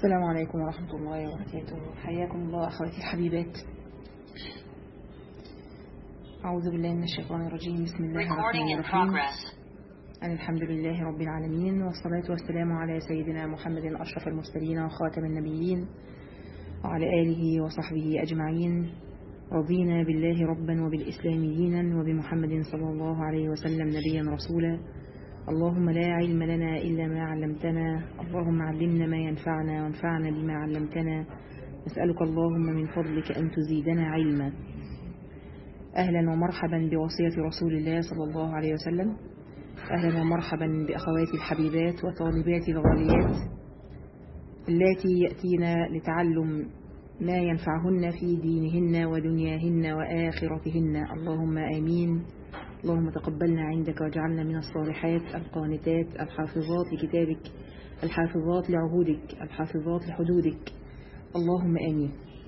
السلام عليكم ورحمة الله وبركاته حياكم الله أخواتي الحبيبات أعوذ بالله من الشيطان الرجيم بسم الله Recording الرحمن in الرحيم progress. أن الحمد لله رب العالمين والصلاة والسلام على سيدنا محمد أشرف المرسلين وخاتم النبيين وعلى آله وصحبه أجمعين رضينا بالله ربا وبالإسلام دينا وبمحمد صلى الله عليه وسلم نبيا رسولا اللهم لا علم لنا إلا ما علمتنا اللهم علمنا ما ينفعنا وانفعنا بما علمتنا نسألك اللهم من فضلك أن تزيدنا علما أهلا ومرحبا بوصية رسول الله صلى الله عليه وسلم أهلا ومرحبا بأخواتي الحبيبات وطالباتي الغاليات اللاتي يأتين لتعلم ما ينفعهن في دينهن ودنياهن وآخرتهن اللهم آمين اللهم تقبلنا عندك واجعلنا من الصالحات القانتات الحافظات لكتابك الحافظات لعهودك الحافظات لحدودك اللهم آمين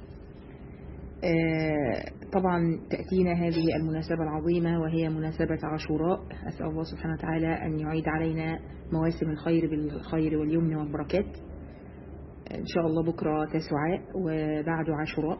آه، طبعا تأتينا هذه المناسبة العظيمة وهي مناسبة عاشوراء أسأل الله سبحانه وتعالى أن يعيد علينا مواسم الخير بالخير واليمن والبركات إن شاء الله بكرة تسعاء وبعد عاشوراء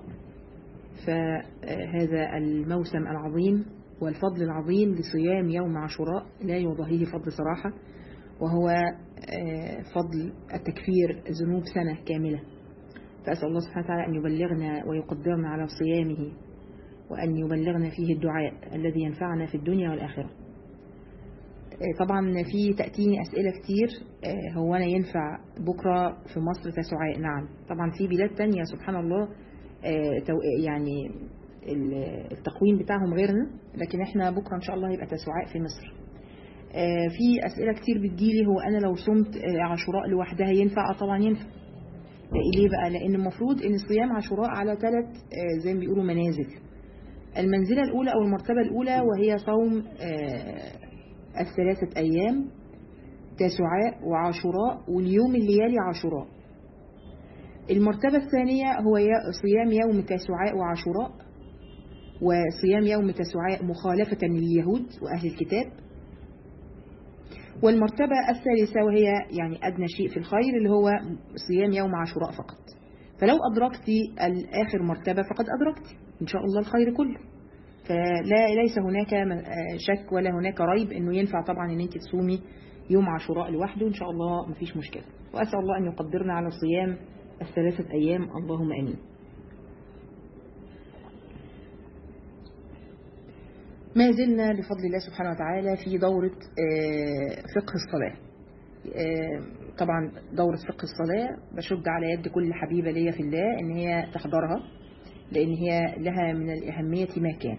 فهذا الموسم العظيم والفضل العظيم لصيام يوم عاشوراء لا يضاهيه فضل صراحة وهو آه، فضل التكفير ذنوب سنة كاملة فأسأل الله سبحانه وتعالى أن يبلغنا ويقدرنا على صيامه وأن يبلغنا فيه الدعاء الذي ينفعنا في الدنيا والآخرة آه، طبعا في تأتيني أسئلة كتير آه، هو أنا ينفع بكرة في مصر تسعاء نعم طبعا في بلاد تانية سبحان الله آه، تو- يعني ال- التقويم بتاعهم غيرنا لكن احنا بكرة إن شاء الله يبقى تسعاء في مصر آه، في أسئلة كتير بتجيلي هو أنا لو صمت آه، عاشوراء لوحدها ينفع آه، طبعا ينفع ليه بقى لأن المفروض أن صيام عاشوراء على ثلاث آه، زي ما بيقولوا منازل المنزلة الأولى أو المرتبة الأولى وهي صوم آه، الثلاثة أيام تسعاء وعاشوراء واليوم اللي يلي عاشوراء المرتبة الثانية هو ي- صيام يوم تسعاء وعاشوراء وصيام يوم تسعاء مخالفة لليهود وأهل الكتاب والمرتبة الثالثة وهي يعني أدنى شيء في الخير اللي هو صيام يوم عاشوراء فقط فلو أدركتي الآخر مرتبة فقد أدركتي إن شاء الله الخير كله فلا ليس هناك م- آه شك ولا هناك ريب انه ينفع طبعا ان انت تصومي يوم عاشوراء لوحده ان شاء الله مفيش مشكله واسال الله ان يقدرنا على صيام الثلاثه ايام اللهم امين ما زلنا بفضل الله سبحانه وتعالى في دورة آه، فقه الصلاة آه، طبعا دورة فقه الصلاة بشد على يد كل حبيبة ليا في الله ان هي تحضرها لان هي لها من الأهمية ما كان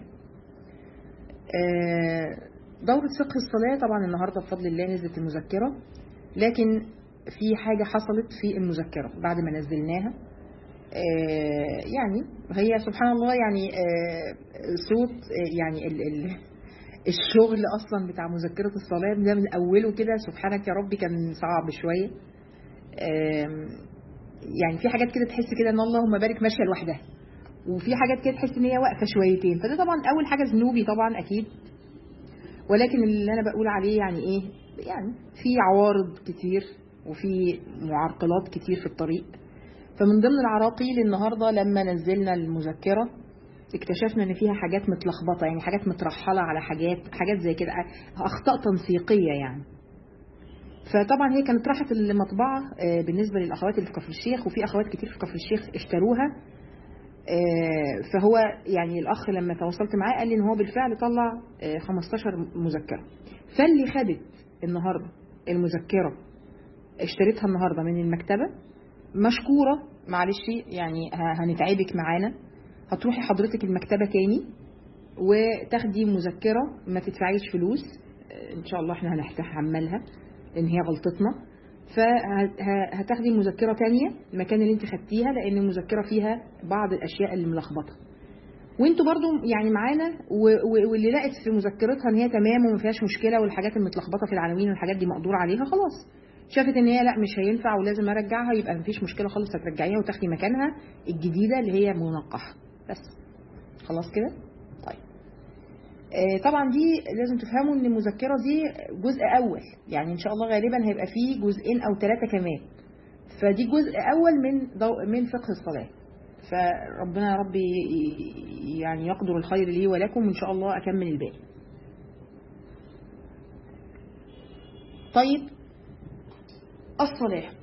آه، دورة فقه الصلاة طبعا النهاردة بفضل الله نزلت المذكرة لكن في حاجة حصلت في المذكرة بعد ما نزلناها آه، يعني هي سبحان الله يعني آه، صوت آه، يعني ال ال الشغل اصلا بتاع مذكره الصلاه ده من اوله كده سبحانك يا رب كان صعب شويه آم، يعني في حاجات كده تحس كده ان اللهم بارك ماشيه لوحدها وفي حاجات كده تحس ان هي واقفه شويتين فده طبعا اول حاجه ذنوبي طبعا اكيد ولكن اللي انا بقول عليه يعني ايه يعني في عوارض كتير وفي معرقلات كتير في الطريق فمن ضمن العراقيل النهارده لما نزلنا المذكره اكتشفنا ان فيها حاجات متلخبطه يعني حاجات مترحله على حاجات حاجات زي كده اخطاء تنسيقيه يعني فطبعا هي كانت راحت المطبعه آه، بالنسبه للاخوات اللي في كفر الشيخ وفي اخوات كتير في كفر الشيخ اشتروها آه، فهو يعني الاخ لما تواصلت معاه قال لي ان هو بالفعل طلع آه، 15 مذكره فاللي خدت النهارده المذكره اشتريتها النهارده من المكتبه مشكوره معلش يعني ه- هنتعبك معانا هتروحي حضرتك المكتبه تاني وتاخدي مذكره ما تدفعيش فلوس آه، ان شاء الله احنا هنتحملها لان هي غلطتنا فهتاخدي مذكره تانية المكان اللي انت خدتيها لان المذكره فيها بعض الاشياء اللي ملخبطه وانتوا برضو يعني معانا و- و- واللي لقت في مذكرتها ان هي تمام وما فيهاش مشكله والحاجات المتلخبطه في العناوين والحاجات دي مقدور عليها خلاص شافت ان هي لا مش هينفع ولازم ارجعها يبقى مفيش مشكله خالص هترجعيها وتاخدي مكانها الجديده اللي هي منقحه بس خلاص كده طيب آه، طبعا دي لازم تفهموا ان المذكره دي جزء اول يعني ان شاء الله غالبا هيبقى فيه جزئين او ثلاثه كمان فدي جزء اول من ضوء من فقه الصلاه فربنا يا رب يعني يقدر الخير لي ولكم وان شاء الله اكمل الباقي طيب الصلاه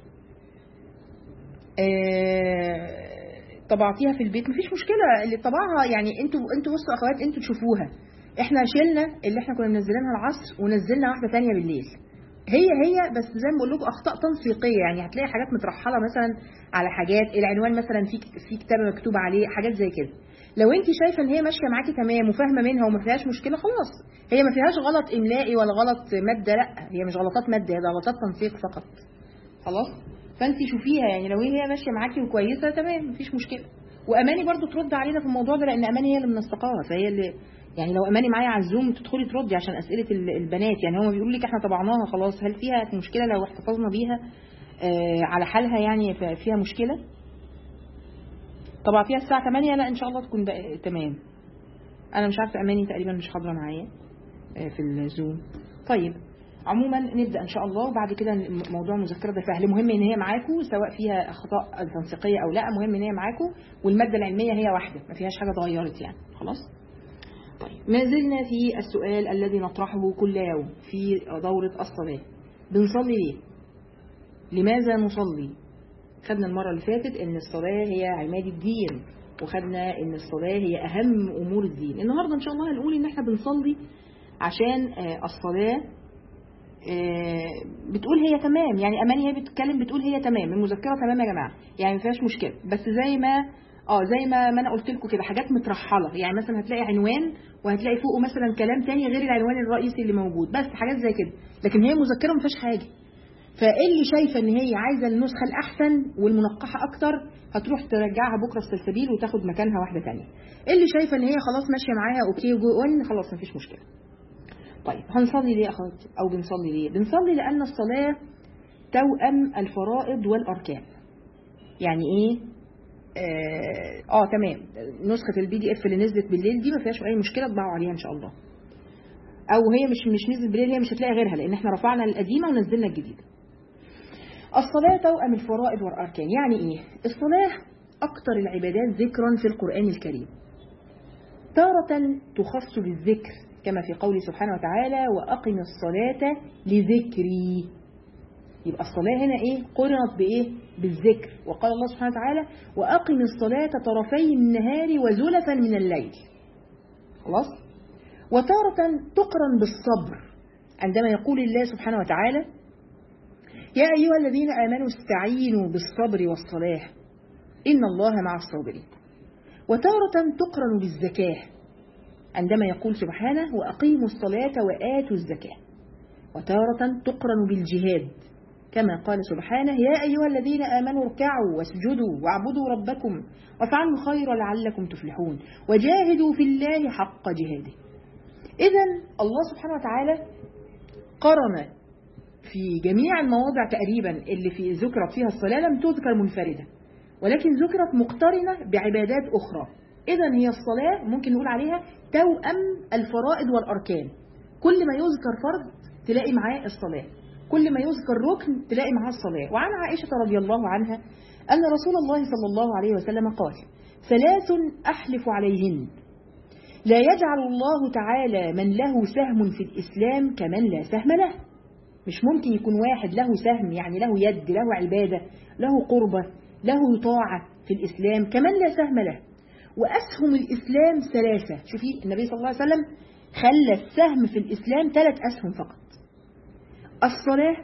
آه طبعتيها في البيت مفيش مشكله اللي طبعها يعني انتوا انتوا بصوا اخوات انتوا تشوفوها احنا شلنا اللي احنا كنا منزلينها العصر ونزلنا واحده ثانيه بالليل هي هي بس زي ما بقول لكم اخطاء تنسيقيه يعني هتلاقي حاجات مترحله مثلا على حاجات العنوان مثلا في في كتاب مكتوب عليه حاجات زي كده لو انت شايفه ان هي ماشيه معاكي تمام وفاهمه منها وما فيهاش مشكله خلاص هي ما فيهاش غلط املائي ولا غلط ماده لا هي مش غلطات ماده هي غلطات تنسيق فقط خلاص فانت شوفيها يعني لو هي ماشيه معاكي وكويسه تمام مفيش مشكله واماني برضو ترد علينا في الموضوع ده لان اماني هي اللي منسقاها فهي اللي يعني لو اماني معايا على الزوم تدخلي تردي عشان اسئله البنات يعني هم بيقولوا لك احنا طبعناها خلاص هل فيها مشكله لو احتفظنا بيها آه على حالها يعني فيها مشكله طبعا فيها الساعه 8 لا ان شاء الله تكون تمام انا مش عارفه اماني تقريبا مش حاضره معايا آه في الزوم طيب عموما نبدا ان شاء الله وبعد كده موضوع المذكره ده سهل مهم ان هي معاكم سواء فيها اخطاء تنسيقيه او لا مهم ان هي معاكم والماده العلميه هي واحده ما فيهاش حاجه اتغيرت يعني خلاص طيب ما زلنا في السؤال الذي نطرحه كل يوم في دوره الصلاه بنصلي ليه لماذا نصلي خدنا المره اللي فاتت ان الصلاه هي عماد الدين وخدنا ان الصلاه هي اهم امور الدين النهارده ان شاء الله هنقول ان احنا بنصلي عشان الصلاه بتقول هي تمام يعني اماني هي بتتكلم بتقول هي تمام المذكره تمام يا جماعه يعني ما فيهاش مشكله بس زي ما اه زي ما ما انا قلت لكم كده حاجات مترحله يعني مثلا هتلاقي عنوان وهتلاقي فوقه مثلا كلام تاني غير العنوان الرئيسي اللي موجود بس حاجات زي كده لكن هي مذكره ما فيهاش حاجه فاللي شايفه ان هي عايزه النسخه الاحسن والمنقحه اكتر هتروح ترجعها بكره السلسبيل وتاخد مكانها واحده تانية اللي شايفه ان هي خلاص ماشيه معاها اوكي وجو اون خلاص مفيش مشكله طيب هنصلي ليه اخواتي او بنصلي ليه بنصلي لان الصلاه توأم الفرائض والاركان يعني ايه اه, آه تمام نسخه البي دي اف اللي نزلت بالليل دي ما فيهاش اي مشكله اطبعوا عليها ان شاء الله او هي مش مش نزلت بالليل هي مش هتلاقي غيرها لان احنا رفعنا القديمه ونزلنا الجديده الصلاه توأم الفرائض والاركان يعني ايه الصلاه اكتر العبادات ذكرا في القران الكريم تارة تخص بالذكر كما في قوله سبحانه وتعالى وأقم الصلاة لذكري يبقى الصلاة هنا إيه قرنت بإيه بالذكر وقال الله سبحانه وتعالى وأقم الصلاة طرفي النهار وزلفا من الليل خلاص وتارة تقرن بالصبر عندما يقول الله سبحانه وتعالى يا أيها الذين آمنوا استعينوا بالصبر والصلاة إن الله مع الصابرين وتارة تقرن بالزكاة عندما يقول سبحانه وأقيموا الصلاة وآتوا الزكاة وتارة تقرن بالجهاد كما قال سبحانه يا أيها الذين آمنوا اركعوا واسجدوا واعبدوا ربكم وافعلوا الخير لعلكم تفلحون وجاهدوا في الله حق جهاده إذا الله سبحانه وتعالى قرن في جميع المواضع تقريبا اللي في ذكرت فيها الصلاة لم تذكر منفردة ولكن ذكرت مقترنة بعبادات أخرى إذا هي الصلاة ممكن نقول عليها توأم الفرائض والأركان كل ما يذكر فرض تلاقي معاه الصلاة كل ما يذكر ركن تلاقي معاه الصلاة وعن عائشة رضي الله عنها أن رسول الله صلى الله عليه وسلم قال ثلاث أحلف عليهن لا يجعل الله تعالى من له سهم في الإسلام كمن لا سهم له مش ممكن يكون واحد له سهم يعني له يد له عبادة له قربة له طاعة في الإسلام كمن لا سهم له وأسهم الإسلام ثلاثة شوفي النبي صلى الله عليه وسلم خلى السهم في الإسلام ثلاث أسهم فقط الصلاة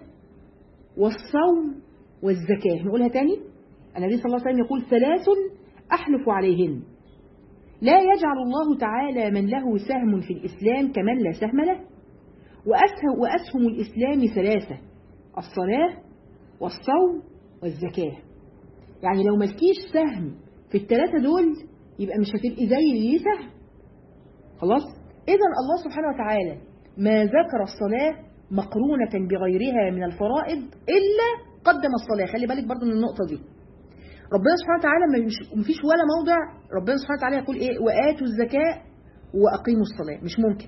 والصوم والزكاة نقولها تاني النبي صلى الله عليه وسلم يقول ثلاث أحلف عليهن لا يجعل الله تعالى من له سهم في الإسلام كمن لا سهم له وأسهم, وأسهم الإسلام ثلاثة الصلاة والصوم والزكاة يعني لو ملكيش سهم في الثلاثة دول يبقى مش هتبقي زي اللي ليه سهم خلاص إذا الله سبحانه وتعالى ما ذكر الصلاة مقرونة بغيرها من الفرائض إلا قدم الصلاة خلي بالك برضو من النقطة دي ربنا سبحانه وتعالى ما فيش ولا موضع ربنا سبحانه وتعالى يقول إيه وآتوا الزكاة وأقيموا الصلاة مش ممكن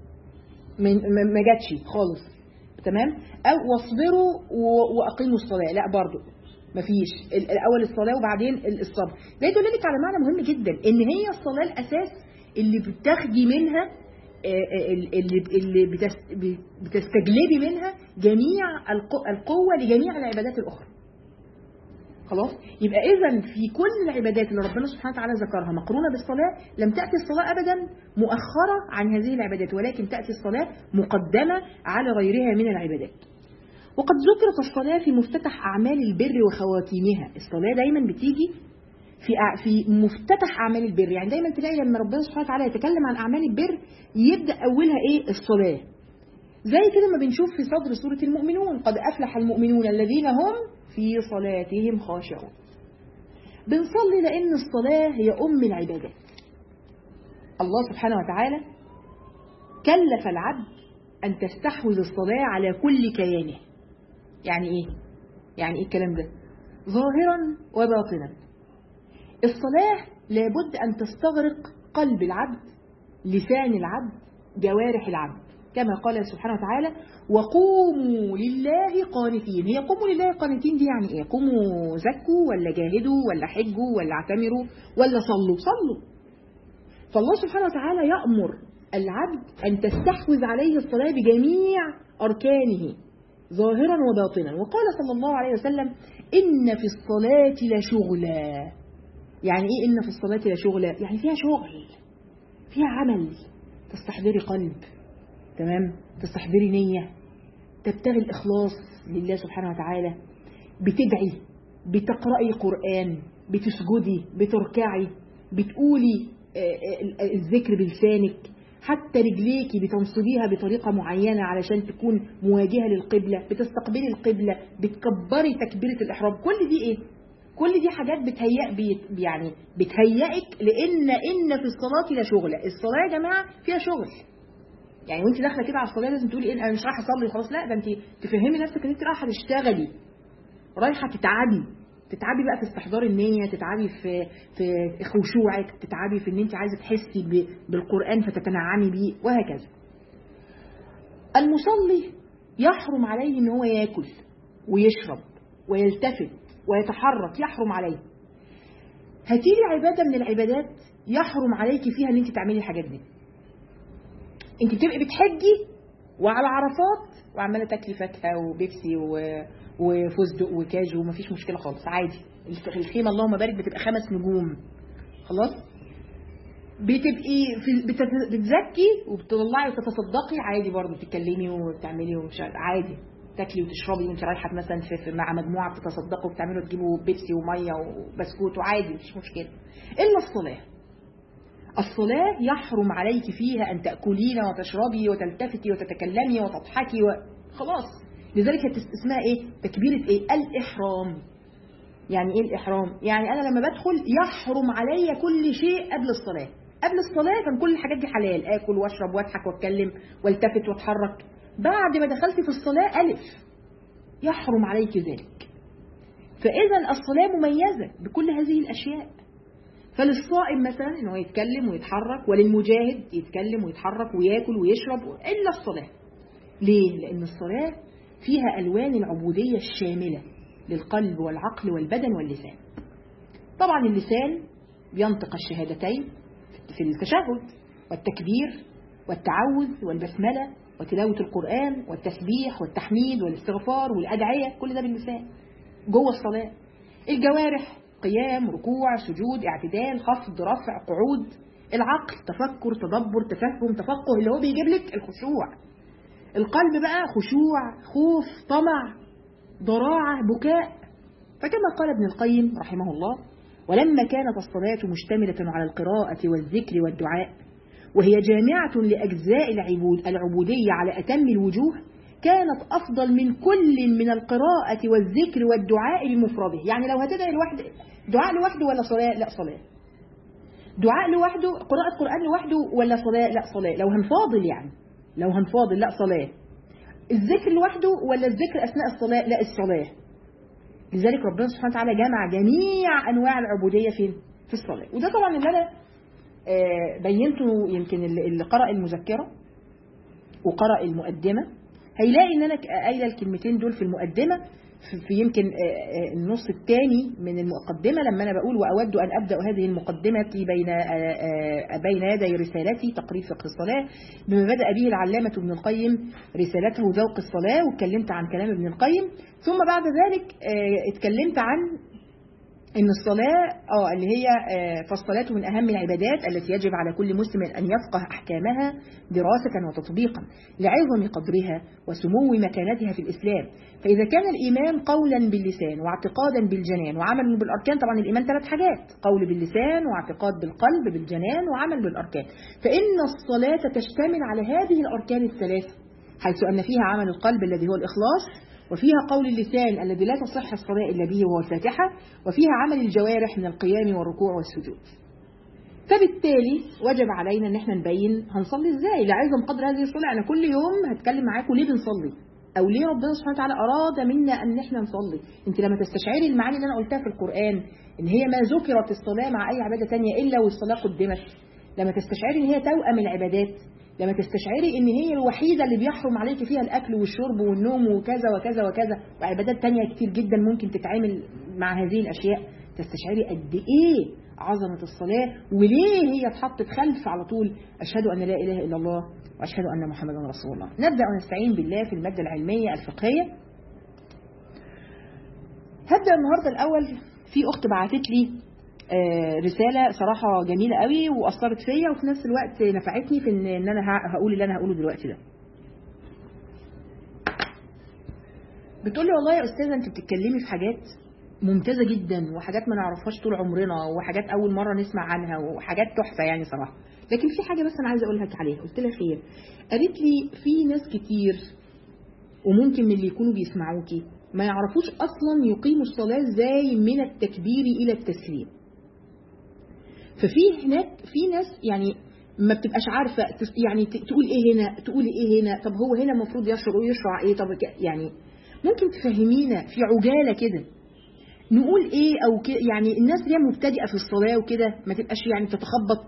ما جاتش خالص تمام أو واصبروا وأقيموا الصلاة لا برضو مفيش ال- الاول الصلاه وبعدين ال- الصبر ده يدللك على معنى مهم جدا ان هي الصلاه الاساس اللي بتاخدي منها آه، آه، اللي اللي بتس- بتستجلبي منها جميع الق- القوه لجميع العبادات الاخرى خلاص يبقى اذا في كل العبادات اللي ربنا سبحانه وتعالى ذكرها مقرونه بالصلاه لم تاتي الصلاه ابدا مؤخره عن هذه العبادات ولكن تاتي الصلاه مقدمه على غيرها من العبادات وقد ذكرت الصلاه في مفتتح اعمال البر وخواتيمها الصلاه دايما بتيجي في أع- في مفتتح اعمال البر يعني دايما تلاقي لما ربنا سبحانه وتعالى يتكلم عن اعمال البر يبدا اولها ايه الصلاه زي كده ما بنشوف في صدر سورة المؤمنون قد أفلح المؤمنون الذين هم في صلاتهم خاشعون بنصلي لأن الصلاة هي أم العبادات الله سبحانه وتعالى كلف العبد أن تستحوذ الصلاة على كل كيانه يعني إيه؟ يعني إيه الكلام ده؟ ظاهرا وباطنا الصلاة لابد أن تستغرق قلب العبد لسان العبد جوارح العبد كما قال سبحانه وتعالى وقوموا لله قانتين هي قوموا لله قانتين دي يعني ايه قوموا زكوا ولا جاهدوا ولا حجوا ولا اعتمروا ولا صلوا صلوا فالله سبحانه وتعالى يأمر العبد أن تستحوذ عليه الصلاة بجميع أركانه ظاهرا وباطنا وقال صلى الله عليه وسلم إن في الصلاة لشغلا يعني إيه إن في الصلاة لشغلا يعني فيها شغل فيها عمل تستحضري قلب تمام تستحضري نية تبتغي الإخلاص لله سبحانه وتعالى بتدعي بتقرأي قرآن بتسجدي بتركعي بتقولي آه، آه، الذكر بلسانك حتى رجليكي بتنصبيها بطريقة معينة علشان تكون مواجهة للقبلة بتستقبلي القبلة بتكبري تكبيرة الإحرام كل دي إيه؟ كل دي حاجات بتهيأ بيت يعني بتهيئك لأن إن في الصلاة لشغلة الصلاة يا جماعة فيها شغل يعني وانت داخله كده على الصلاه لازم تقولي ايه انا مش رايحه اصلي وخلاص لا ده انت تفهمي نفسك ان انت رايحه تشتغلي رايحه تتعبي تتعبي بقى في استحضار النية تتعبي في في خشوعك تتعبي في ان انت عايزه تحسي ب- بالقرآن فتتنعمي بيه وهكذا المصلي يحرم عليه ان هو ياكل ويشرب ويلتفت ويتحرك يحرم عليه هاتيلي عبادة من العبادات يحرم عليكي فيها ان انت تعملي الحاجات دي انت بتبقي بتحجي وعلى عرفات وعماله تاكلي فاكهه وبيبسي و... وفستق وكاجو ومفيش مشكله خالص عادي الف- الخيمه اللهم بارك بتبقى خمس نجوم خلاص بتبقي في بتت- بتزكي وبتطلعي وتتصدقي عادي برضه بتتكلمي وبتعملي ومش عارف- عادي تاكلي وتشربي وانت رايحه مثلا في في- مع مجموعه بتتصدقوا وبتعملوا تجيبوا بيبسي وميه وبسكوت وعادي مفيش مشكله الا الصلاه الصلاة يحرم عليك فيها أن تأكلين وتشربي وتلتفتي وتتكلمي وتضحكي و... خلاص لذلك هي تس- اسمها إيه؟ تكبيرة إيه؟ الإحرام يعني إيه الإحرام؟ يعني أنا لما بدخل يحرم علي كل شيء قبل الصلاة قبل الصلاة كان كل الحاجات دي حلال آكل وأشرب وأضحك وأتكلم والتفت وأتحرك بعد ما دخلت في الصلاة ألف يحرم عليك ذلك فإذا الصلاة مميزة بكل هذه الأشياء فللصائم مثلا ان هو يتكلم ويتحرك وللمجاهد يتكلم ويتحرك وياكل ويشرب الا الصلاه ليه لان الصلاه فيها الوان العبوديه الشامله للقلب والعقل والبدن واللسان طبعا اللسان بينطق الشهادتين في التشهد والتكبير والتعوذ والبسمله وتلاوه القران والتسبيح والتحميد والاستغفار والادعيه كل ده باللسان جوه الصلاه الجوارح قيام ركوع سجود اعتدال خفض رفع قعود العقل تفكر تدبر تفهم تفقه اللي هو بيجيب لك الخشوع القلب بقى خشوع خوف طمع ضراعة بكاء فكما قال ابن القيم رحمه الله ولما كانت الصلاة مشتملة على القراءة والذكر والدعاء وهي جامعة لأجزاء العبود العبودية على أتم الوجوه كانت أفضل من كل من القراءة والذكر والدعاء بمفرده يعني لو هتدعي لوحده دعاء لوحده ولا صلاة لا صلاة دعاء لوحده قراءة قرآن لوحده ولا صلاة لا صلاة لو هنفاضل يعني لو هنفاضل لا صلاة الذكر لوحده ولا الذكر أثناء الصلاة لا الصلاة لذلك ربنا سبحانه وتعالى جمع جميع أنواع العبودية فين في الصلاة وده طبعا اللي أنا آه، بينته يمكن اللي اللي قرأ المذكرة وقرأ المقدمة هيلاقي ان انا ك- قايله الكلمتين دول في المقدمه في يمكن النص الثاني من المقدمة لما أنا بقول وأود أن أبدأ هذه المقدمة بين بين يدي رسالتي تقريب فقه الصلاة بما بدأ به العلامة ابن القيم رسالته ذوق الصلاة واتكلمت عن كلام ابن القيم ثم بعد ذلك اتكلمت عن ان الصلاة اه اللي هي فالصلاة من اهم العبادات التي يجب على كل مسلم ان يفقه احكامها دراسة وتطبيقا لعظم قدرها وسمو مكانتها في الاسلام فاذا كان الايمان قولا باللسان واعتقادا بالجنان وعمل بالاركان طبعا الايمان ثلاث حاجات قول باللسان واعتقاد بالقلب بالجنان وعمل بالاركان فان الصلاة تشتمل على هذه الاركان الثلاثة حيث ان فيها عمل القلب الذي هو الاخلاص وفيها قول اللسان الذي لا تصح الصلاة إلا به وهو الفاتحة وفيها عمل الجوارح من القيام والركوع والسجود فبالتالي وجب علينا ان احنا نبين هنصلي ازاي لعظم قدر هذه الصلاة انا كل يوم هتكلم معاكم ليه بنصلي او ليه ربنا سبحانه وتعالى اراد منا ان احنا نصلي انت لما تستشعري المعاني اللي انا قلتها في القرآن ان هي ما ذكرت الصلاة مع اي عبادة تانية الا والصلاة قدمت لما تستشعري ان هي توأم العبادات لما تستشعري ان هي الوحيدة اللي بيحرم عليك فيها الاكل والشرب والنوم وكذا وكذا وكذا وعبادات تانية كتير جدا ممكن تتعامل مع هذه الاشياء تستشعري قد ايه عظمة الصلاة وليه هي اتحطت خلف على طول اشهد ان لا اله الا الله واشهد ان محمدا رسول الله نبدأ ونستعين بالله في المادة العلمية الفقهية هبدأ النهاردة الاول في اخت بعتت لي رسالة صراحة جميلة قوي وأثرت فيا وفي نفس الوقت نفعتني في إن, إن أنا هقول اللي أنا هقوله دلوقتي ده. بتقول لي والله يا أستاذة أنت بتتكلمي في حاجات ممتازة جدا وحاجات ما نعرفهاش طول عمرنا وحاجات أول مرة نسمع عنها وحاجات تحفة يعني صراحة. لكن في حاجة بس أنا عايزة أقول لك عليها، قلت لها خير. قالت لي في ناس كتير وممكن من اللي يكونوا بيسمعوكي ما يعرفوش أصلا يقيموا الصلاة ازاي من التكبير إلى التسليم. ففي هناك في ناس يعني ما بتبقاش عارفة يعني تقول ايه هنا تقول ايه هنا طب هو هنا المفروض يشرع يشرع ايه طب يعني ممكن تفهمينا في عجالة كده نقول ايه او كده يعني الناس اللي هي مبتدئة في الصلاة وكده ما تبقاش يعني تتخبط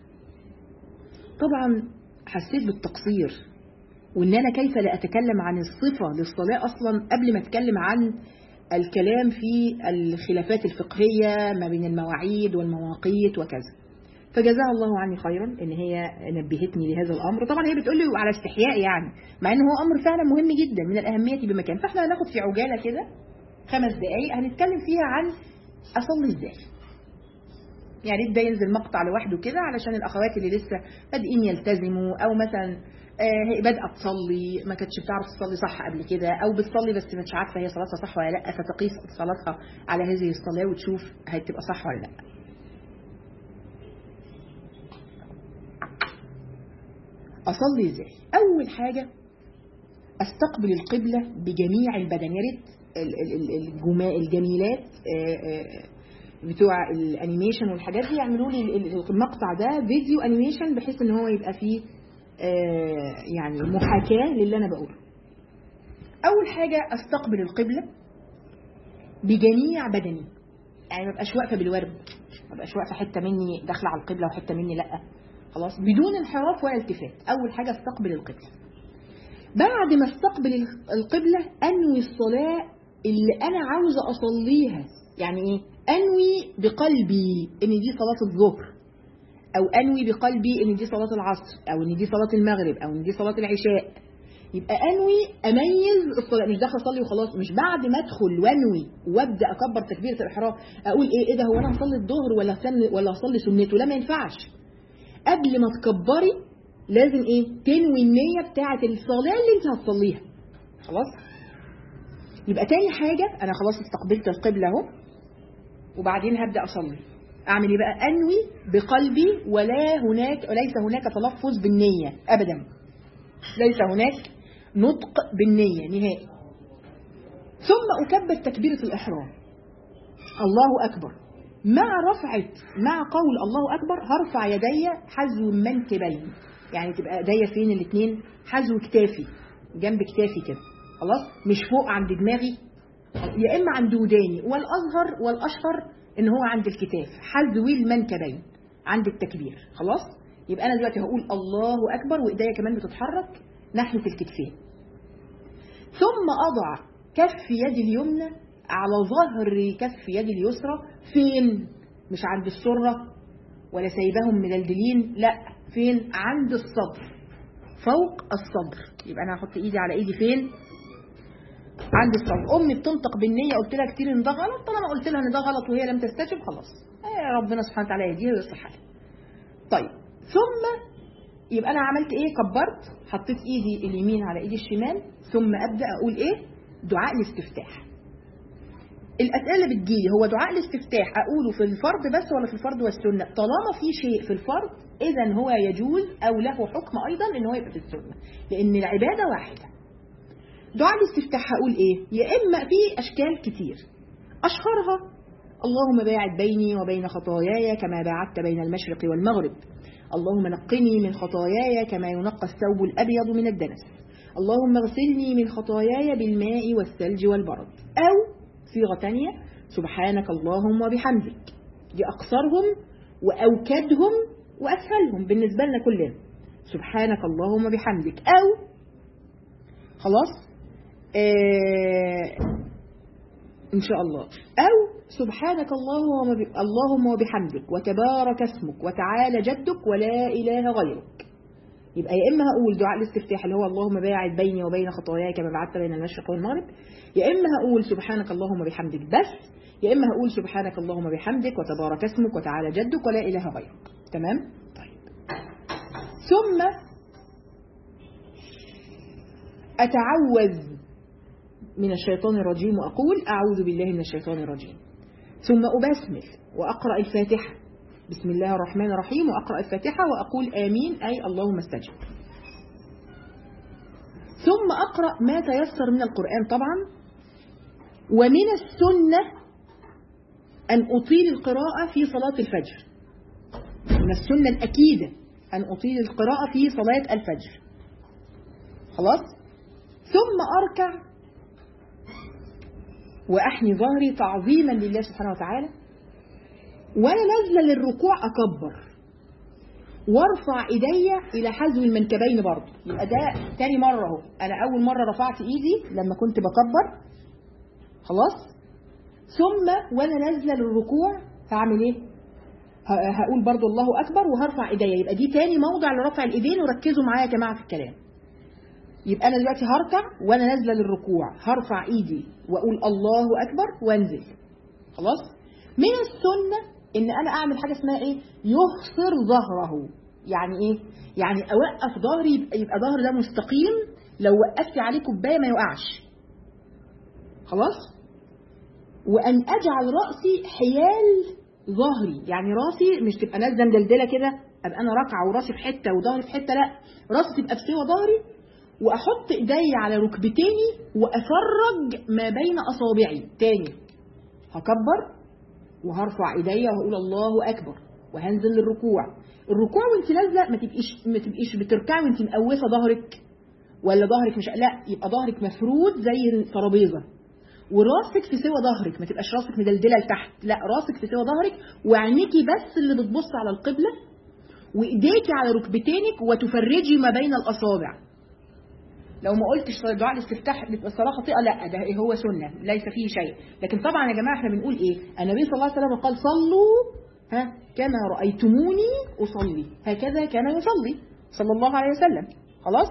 طبعا حسيت بالتقصير وان انا كيف لا اتكلم عن الصفة للصلاة اصلا قبل ما اتكلم عن الكلام في الخلافات الفقهية ما بين المواعيد والمواقيت وكذا فجزاها الله عني خيرا ان هي نبهتني لهذا الامر طبعا هي بتقول لي على استحياء يعني مع ان هو امر فعلا مهم جدا من الاهميه بمكان فاحنا هناخد في عجاله كده خمس دقائق هنتكلم فيها عن اصلي ازاي يا ريت ده ينزل مقطع لوحده كده علشان الاخوات اللي لسه بادئين يلتزموا او مثلا هي بادئه تصلي ما كانتش بتعرف تصلي صح قبل كده او بتصلي بس مش عارفه هي صلاتها صح ولا لا فتقيس صلاتها على هذه الصلاه وتشوف هتبقى صح ولا لا اصلي ازاي اول حاجه استقبل القبله بجميع البدن يا ريت الجميلات بتوع الانيميشن والحاجات دي يعملوا لي المقطع ده فيديو انيميشن بحيث ان هو يبقى فيه يعني محاكاة للي أنا بقوله أول حاجة أستقبل القبلة بجميع بدني يعني ما بقاش واقفة بالورد ما بقاش واقفة حتة مني داخلة على القبلة وحتة مني لأ خلاص بدون انحراف ولا التفات أول حاجة استقبل القبلة بعد ما استقبل القبلة أنوي الصلاة اللي أنا عاوزة أصليها يعني إيه أنوي بقلبي إن دي صلاة الظهر او انوي بقلبي ان دي صلاه العصر او ان دي صلاه المغرب او ان دي صلاه العشاء يبقى انوي اميز الصلاه مش داخل اصلي وخلاص مش بعد ما ادخل وانوي وابدا اكبر تكبيره الاحرام اقول ايه ايه ده هو انا هصلي الظهر ولا هصلي ولا هصلي سنته لا ما ينفعش قبل ما تكبري لازم ايه تنوي النيه بتاعه الصلاه اللي انت هتصليها خلاص يبقى تاني حاجه انا خلاص استقبلت القبله اهو وبعدين هبدا اصلي اعمل ايه بقى انوي بقلبي ولا هناك وليس هناك تلفظ بالنيه ابدا ليس هناك نطق بالنيه نهائي ثم اكبر تكبيره الاحرام الله اكبر مع رفعه مع قول الله اكبر هرفع يدي حذو منكبين يعني تبقى ايديا فين الاثنين حذو كتافي جنب كتافي كده خلاص مش فوق عند دماغي يا اما عند وداني والاظهر والاشهر ان هو عند الكتاف حذو المنكبين عند التكبير خلاص يبقى انا دلوقتي هقول الله اكبر وايديا كمان بتتحرك ناحيه الكتفين ثم اضع كف يد اليمنى على ظهر كف يد اليسرى فين مش عند السرة ولا سايباهم مدلدلين لا فين عند الصدر فوق الصدر يبقى انا هحط ايدي على ايدي فين عند الصدر امي بتنطق بالنيه قلت لها كتير ان ده غلط طالما قلت لها ان ده غلط وهي لم تستجب خلاص آه ربنا سبحانه وتعالى يهديها ويصلح حالها طيب ثم يبقى انا عملت ايه كبرت حطيت ايدي اليمين على ايدي الشمال ثم ابدا اقول ايه دعاء الاستفتاح الاسئله اللي بتجيلي هو دعاء الاستفتاح اقوله في الفرض بس ولا في الفرض والسنه طالما في شيء في الفرض اذا هو يجوز او له حكم ايضا ان هو يبقى في السنه لان العباده واحده دعاء الاستفتاح هقول ايه يا اما في اشكال كتير اشهرها اللهم باعد بيني وبين خطاياي كما باعدت بين المشرق والمغرب اللهم نقني من خطاياي كما ينقى الثوب الابيض من الدنس اللهم اغسلني من خطاياي بالماء والثلج والبرد او صيغة تانية سبحانك اللهم وبحمدك دي أقصرهم وأوكدهم وأسهلهم بالنسبة لنا كلنا سبحانك اللهم وبحمدك أو خلاص آه إن شاء الله أو سبحانك اللهم اللهم وبحمدك وتبارك اسمك وتعالى جدك ولا إله غيرك يبقى يا اما هقول دعاء الاستفتاح اللي هو اللهم باعد بيني وبين خطاياي كما بعدت بين المشرق والمغرب يا اما هقول سبحانك اللهم بحمدك بس يا اما هقول سبحانك اللهم بحمدك وتبارك اسمك وتعالى جدك ولا اله غيرك تمام طيب ثم اتعوذ من الشيطان الرجيم واقول اعوذ بالله من الشيطان الرجيم ثم ابسمل واقرا الفاتحه بسم الله الرحمن الرحيم وأقرأ الفاتحة وأقول آمين أي اللهم استجب ثم أقرأ ما تيسر من القرآن طبعا ومن السنة أن أطيل القراءة في صلاة الفجر من السنة الأكيدة أن أطيل القراءة في صلاة الفجر خلاص ثم أركع وأحني ظهري تعظيما لله سبحانه وتعالى وانا نازله للركوع اكبر وارفع ايديا الى حذو المنكبين برضه يبقى ده تاني مره اهو انا اول مره رفعت ايدي لما كنت بكبر خلاص ثم وانا نازله للركوع هعمل ايه هقول برضو الله اكبر وهرفع ايديا يبقى دي تاني موضع لرفع الايدين وركزوا معايا يا جماعه في الكلام يبقى انا دلوقتي هركع وانا نازله للركوع هرفع ايدي واقول الله اكبر وانزل خلاص من السنه ان انا اعمل حاجه اسمها ايه يخسر ظهره يعني ايه يعني اوقف ظهري يبقى, يبقى ظهري ده مستقيم لو وقفت عليه كوبايه ما يوقعش خلاص وان اجعل راسي حيال ظهري يعني راسي مش تبقى نازله مدلدله كده ابقى انا راكعه وراسي في حته وظهري في حته لا راسي تبقى في سوى ظهري واحط ايدي على ركبتيني وافرج ما بين اصابعي تاني هكبر وهرفع ايديا وهقول الله اكبر وهنزل للركوع الركوع وانت نازله ما تبقيش ما تبقيش بتركعي وانت مقوسه ظهرك ولا ظهرك مش لا يبقى ظهرك مفرود زي الترابيزه وراسك في سوى ظهرك ما تبقاش راسك مدلدله لتحت لا راسك في سوى ظهرك وعينيكي بس اللي بتبص على القبله وايديكي على ركبتينك وتفرجي ما بين الاصابع لو ما قلتش دعاء الاستفتاح بتبقى الصلاه خطيئه لا ده هو سنه ليس فيه شيء لكن طبعا يا جماعه احنا بنقول ايه النبي صلى الله عليه وسلم قال صلوا ها كما رايتموني اصلي هكذا كان يصلي صلى الله عليه وسلم خلاص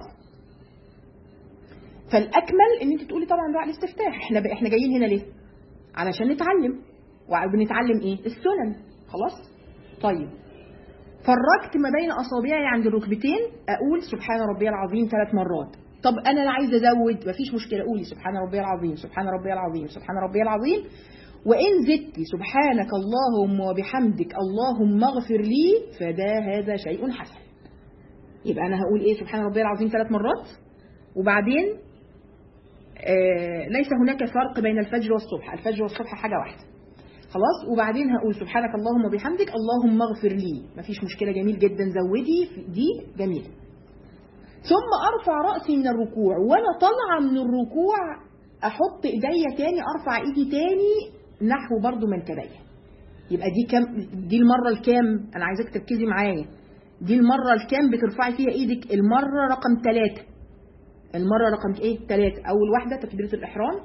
فالاكمل ان انت تقولي طبعا دعاء الاستفتاح احنا احنا جايين هنا ليه علشان نتعلم وبنتعلم ايه السنن خلاص طيب فرجت ما بين اصابعي عند الركبتين اقول سبحان ربي العظيم ثلاث مرات طب انا لا عايزه ازود مفيش مشكله قولي سبحان ربي العظيم سبحان ربي العظيم سبحان ربي العظيم وان زدت سبحانك اللهم وبحمدك اللهم اغفر لي فده هذا شيء حسن يبقى انا هقول ايه سبحان ربي العظيم ثلاث مرات وبعدين آه ليس هناك فرق بين الفجر والصبح الفجر والصبح حاجه واحده خلاص وبعدين هقول سبحانك اللهم وبحمدك اللهم اغفر لي مفيش مشكله جميل جدا زودي دي جميله ثم ارفع راسي من الركوع وانا طالعه من الركوع احط ايديا تاني ارفع ايدي تاني نحو برضو منكبي يبقى دي كم دي المره الكام انا عايزاك تركزي معايا دي المره الكام بترفعي فيها ايدك المره رقم ثلاثة المره رقم ايه ثلاثة اول واحده تكبيره الاحرام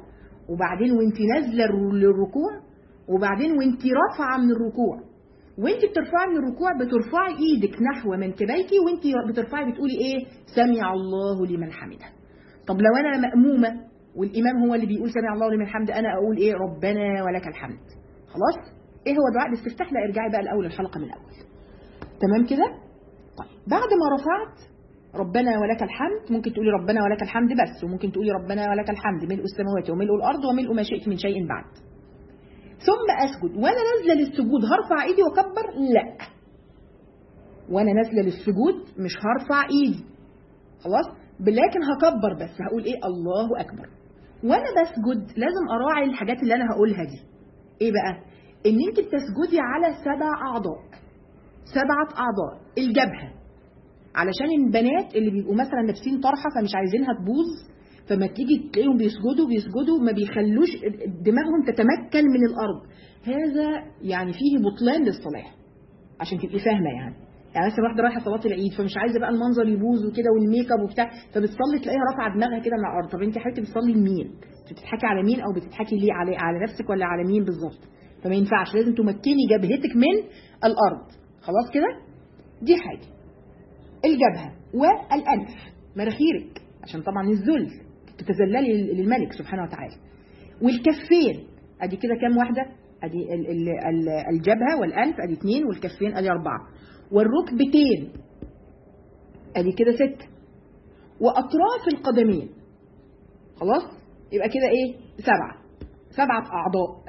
وبعدين وانت نازله للركوع وبعدين وانت رافعه من الركوع وانت بترفعي من الركوع بترفعي ايدك نحو منكبيك وانت بترفعي بتقولي ايه سمع الله لمن حمده طب لو انا مأمومه والامام هو اللي بيقول سمع الله لمن حمده انا اقول ايه ربنا ولك الحمد خلاص ايه هو دعاء الاستفتاح لا ارجعي بقى الاول الحلقه من الاول تمام كده طيب بعد ما رفعت ربنا ولك الحمد ممكن تقولي ربنا ولك الحمد بس وممكن تقولي ربنا ولك الحمد ملء السماوات وملء الارض وملء ما شئت من شيء بعد ثم اسجد وانا نازله للسجود هرفع ايدي واكبر لا وانا نازله للسجود مش هرفع ايدي خلاص لكن هكبر بس هقول ايه الله اكبر وانا بسجد لازم اراعي الحاجات اللي انا هقولها دي ايه بقى ان انت بتسجدي على سبع اعضاء سبعه اعضاء الجبهه علشان البنات اللي بيبقوا مثلا لابسين طرحه فمش عايزينها تبوظ فما تيجي تلاقيهم بيسجدوا بيسجدوا ما بيخلوش دماغهم تتمكن من الارض هذا يعني فيه بطلان للصلاه عشان تبقي فاهمه يعني يعني مثلا واحده رايحه صلاه العيد فمش عايزه بقى المنظر يبوظ وكده والميك اب وبتاع فبتصلي تلاقيها رافعه دماغها كده من الارض طب انت يا حبيبتي بتصلي لمين؟ بتضحكي على مين او بتضحكي ليه على على نفسك ولا على مين بالظبط؟ فما ينفعش لازم تمكني جبهتك من الارض خلاص كده؟ دي حاجه الجبهه والانف مناخيرك عشان طبعا الذل تتذللي للملك سبحانه وتعالى والكفين ادي كده كام واحده ادي ال- ال- ال- الجبهه والانف ادي اثنين والكفين ادي اربعه والركبتين ادي كده ستة واطراف القدمين خلاص يبقى كده ايه سبعة سبعة اعضاء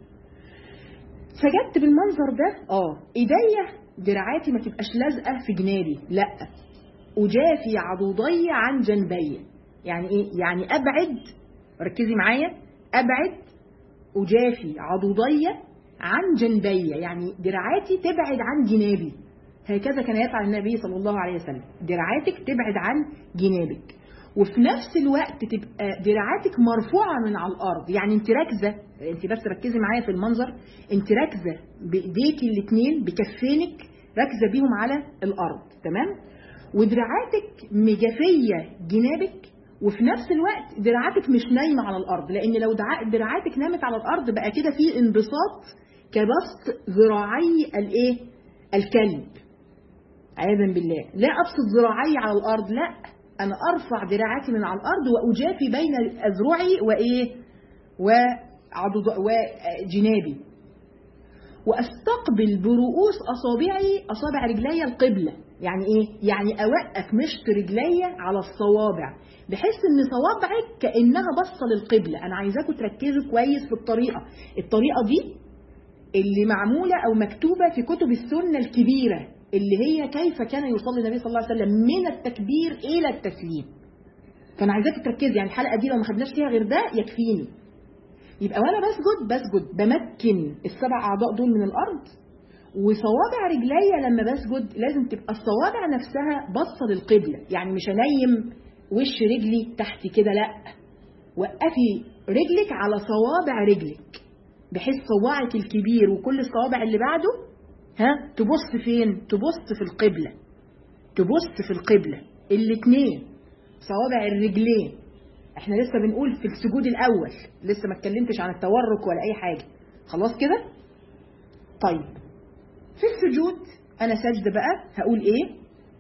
سجدت بالمنظر ده اه ايديا دراعاتي ما تبقاش لازقه في جنابي لا اجافي عضدي عن جنبي يعني ايه يعني ابعد ركزي معايا ابعد اجافي عضدي عن جنبي يعني دراعاتي تبعد عن جنابي هكذا كان يفعل النبي صلى الله عليه وسلم دراعاتك تبعد عن جنابك وفي نفس الوقت تبقى دراعاتك مرفوعة من على الأرض يعني انت راكزة انت بس ركزي معايا في المنظر انت راكزة بإيديك الاتنين بكفينك راكزة بيهم على الأرض تمام ودراعاتك مجافية جنابك وفي نفس الوقت دراعاتك مش نايمة على الأرض لأن لو دعا- دراعاتك نامت على الأرض بقى كده في انبساط كبسط ذراعي الإيه؟ الكلب عياذا بالله لا أبسط ذراعي على الأرض لا أنا أرفع دراعاتي من على الأرض وأجافي بين أذرعي وإيه وعضد وجنابي وأستقبل برؤوس أصابعي أصابع رجلي القبلة يعني إيه؟ يعني أوقف مشط رجلي على الصوابع بحيث إن صوابعك كأنها باصة للقبلة أنا عايزاكم تركزوا كويس في الطريقة الطريقة دي اللي معمولة أو مكتوبة في كتب السنة الكبيرة اللي هي كيف كان يصلي النبي صلى الله عليه وسلم من التكبير إلى التسليم فأنا عايزاك تركزي يعني الحلقة دي لو ما خدناش فيها غير ده يكفيني يبقى وأنا بسجد بسجد بمكن السبع أعضاء دول من الأرض وصوابع رجليا لما بسجد لازم تبقى الصوابع نفسها باصة للقبلة يعني مش هنيم وش رجلي تحت كده لا وقفي رجلك على صوابع رجلك بحيث صواعك الكبير وكل الصوابع اللي بعده ها تبص فين تبص في القبلة تبص في القبلة الاتنين صوابع الرجلين احنا لسه بنقول في السجود الاول لسه ما اتكلمتش عن التورك ولا اي حاجة خلاص كده طيب في السجود انا سجدة بقى هقول ايه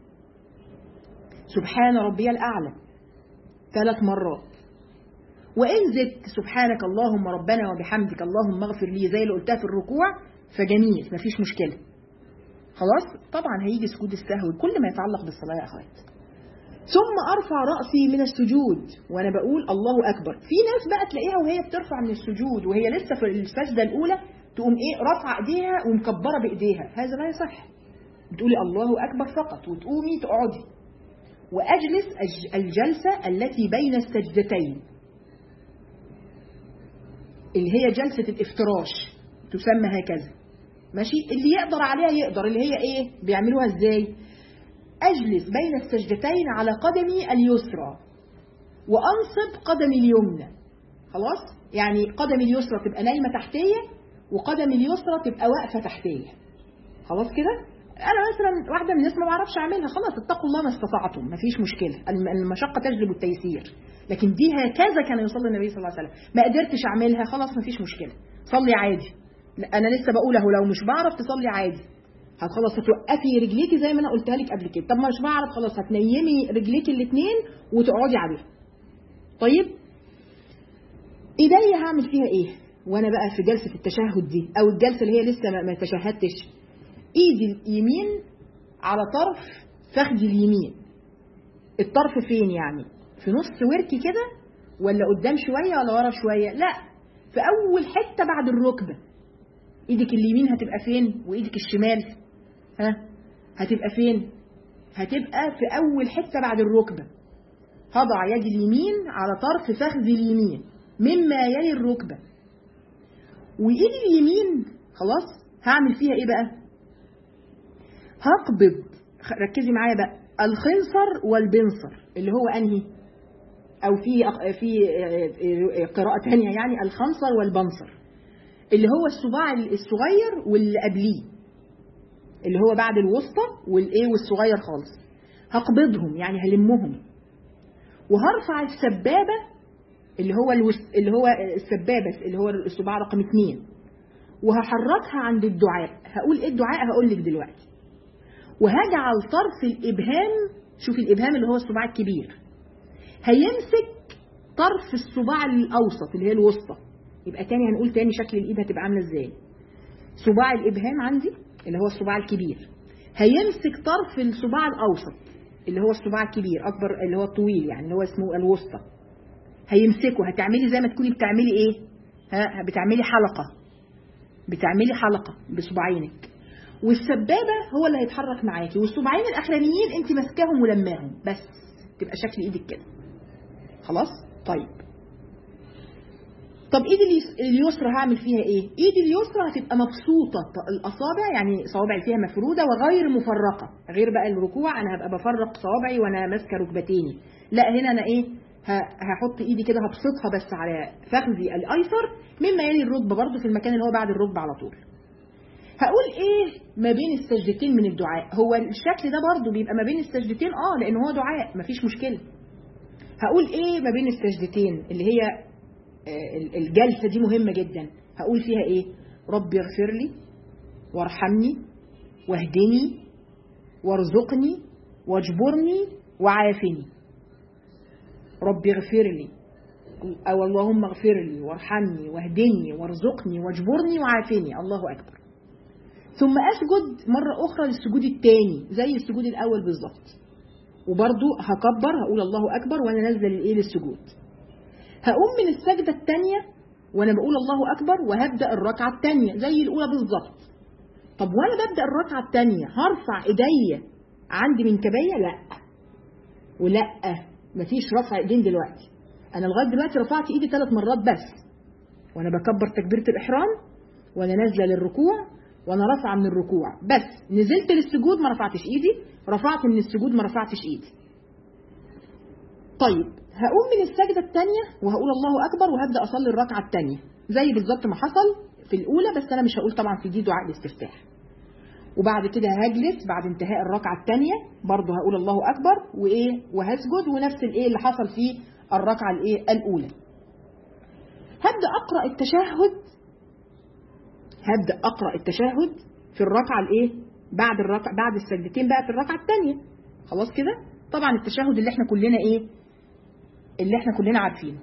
سبحان ربي الاعلى ثلاث مرات وإن زدت سبحانك اللهم ربنا وبحمدك اللهم اغفر لي زي اللي قلتها في الركوع فجميل مفيش مشكلة خلاص طبعا هيجي سجود السهو كل ما يتعلق بالصلاة يا أخوات ثم أرفع رأسي من السجود وأنا بقول الله أكبر في ناس بقى تلاقيها وهي بترفع من السجود وهي لسه في السجدة الأولى تقوم إيه رافعة إيديها ومكبرة بإيديها هذا لا يصح بتقولي الله أكبر فقط وتقومي تقعدي وأجلس الج- الجلسة التي بين السجدتين اللي هي جلسة الافتراش تسمى هكذا ماشي اللي يقدر عليها يقدر اللي هي ايه بيعملوها ازاي اجلس بين السجدتين على قدمي اليسرى وانصب قدمي اليمنى خلاص يعني قدمي اليسرى تبقى نايمة تحتية وقدمي اليسرى تبقى واقفة تحتية خلاص كده انا مثلا واحده من الناس ما بعرفش اعملها خلاص اتقوا الله ما استطعتم ما فيش مشكله الم- المشقه تجلب التيسير لكن دي هكذا كان يصلي النبي صلى الله عليه وسلم ما قدرتش اعملها خلاص ما فيش مشكله صلي عادي لا، انا لسه بقول اهو لو مش بعرف تصلي عادي خلاص هتوقفي رجليكي زي ما انا قلتها لك قبل كده طب ما مش بعرف خلاص هتنيمي رجليكي الاثنين وتقعدي عليها طيب ايديا هعمل فيها ايه وانا بقى في جلسه التشهد دي او الجلسه اللي هي لسه ما- ما تشهدتش ايدي اليمين على طرف فخذي اليمين الطرف فين يعني في نص وركي كده ولا قدام شويه ولا ورا شويه لا في اول حته بعد الركبه ايدك اليمين هتبقى فين وايدك الشمال ها هتبقى فين هتبقى في اول حته بعد الركبه هضع يدي اليمين على طرف فخذي اليمين مما يلي الركبه وايدي اليمين خلاص هعمل فيها ايه بقى هقبض خ- ركزي معايا بقى الخنصر والبنصر اللي هو انهي او في أق- في آه، آه، قراءه ثانيه يعني الخنصر والبنصر اللي هو الصباع الصغير واللي قبليه اللي هو بعد الوسطى والايه والصغير خالص هقبضهم يعني هلمهم وهرفع السبابه اللي هو الوس... اللي هو السبابه اللي هو الصباع رقم اثنين وهحركها عند الدعاء هقول ايه الدعاء هقول لك دلوقتي وهجعل طرف الابهام شوفي الابهام اللي هو الصباع الكبير هيمسك طرف الصباع الاوسط اللي هي الوسطى يبقى تاني هنقول تاني شكل الايد هتبقى عامله ازاي صباع الابهام عندي اللي هو الصباع الكبير هيمسك طرف الصباع الاوسط اللي هو الصباع الكبير اكبر اللي هو الطويل يعني اللي هو اسمه الوسطى هيمسكه هتعملي زي ما تكوني بتعملي ايه ها بتعملي حلقه بتعملي حلقه بصباعينك والسبابه هو اللي هيتحرك معاكي والصباعين الاخرانيين انت ماسكاهم ولماهم بس تبقى شكل ايدك كده خلاص طيب طب ايدي اليس- اليسرى هعمل فيها ايه ايدي اليسرى هتبقى مبسوطه ط- الاصابع يعني صوابعي فيها مفروده وغير مفرقه غير بقى الركوع انا هبقى بفرق صوابعي وانا ماسكه ركبتيني لا هنا انا ايه ه- هحط ايدي كده هبسطها بس على فخذي الايسر مما يلي الركبه برضو في المكان اللي هو بعد الركبه على طول هقول ايه ما بين السجدتين من الدعاء هو الشكل ده برضو بيبقى ما بين السجدتين اه لان هو دعاء مفيش مشكله هقول ايه ما بين السجدتين اللي هي آه، الجلسه دي مهمه جدا هقول فيها ايه ربي اغفر لي وارحمني واهدني وارزقني واجبرني وعافني ربي اغفر لي او اللهم اغفر لي وارحمني واهدني وارزقني واجبرني وعافني الله اكبر ثم اسجد مره اخرى للسجود الثاني زي السجود الاول بالظبط وبرضو هكبر هقول الله اكبر وانا نازله للايه للسجود هقوم من السجده الثانيه وانا بقول الله اكبر وهبدا الركعه الثانيه زي الاولى بالظبط طب وانا ببدا الركعه الثانيه هرفع ايديا عند منكبيه لا ولا مفيش رفع ايدين دلوقتي انا لغايه دلوقتي رفعت ايدي ثلاث مرات بس وانا بكبر تكبيره الاحرام وانا نازله للركوع وانا رافعه من الركوع بس نزلت للسجود ما رفعتش ايدي رفعت من السجود ما رفعتش ايدي طيب هقوم من السجده الثانيه وهقول الله اكبر وهبدا اصلي الركعه الثانيه زي بالظبط ما حصل في الاولى بس انا مش هقول طبعا في دي دعاء الاستفتاح وبعد كده هجلس بعد انتهاء الركعه الثانيه برضه هقول الله اكبر وايه وهسجد ونفس الايه اللي حصل في الركعه الايه الاولى هبدا اقرا التشهد هبدا اقرا التشهد في الركعه الايه بعد الركعه بعد السجدتين بقى في الركعه الثانيه خلاص كده طبعا التشهد اللي احنا كلنا ايه اللي احنا كلنا عارفينه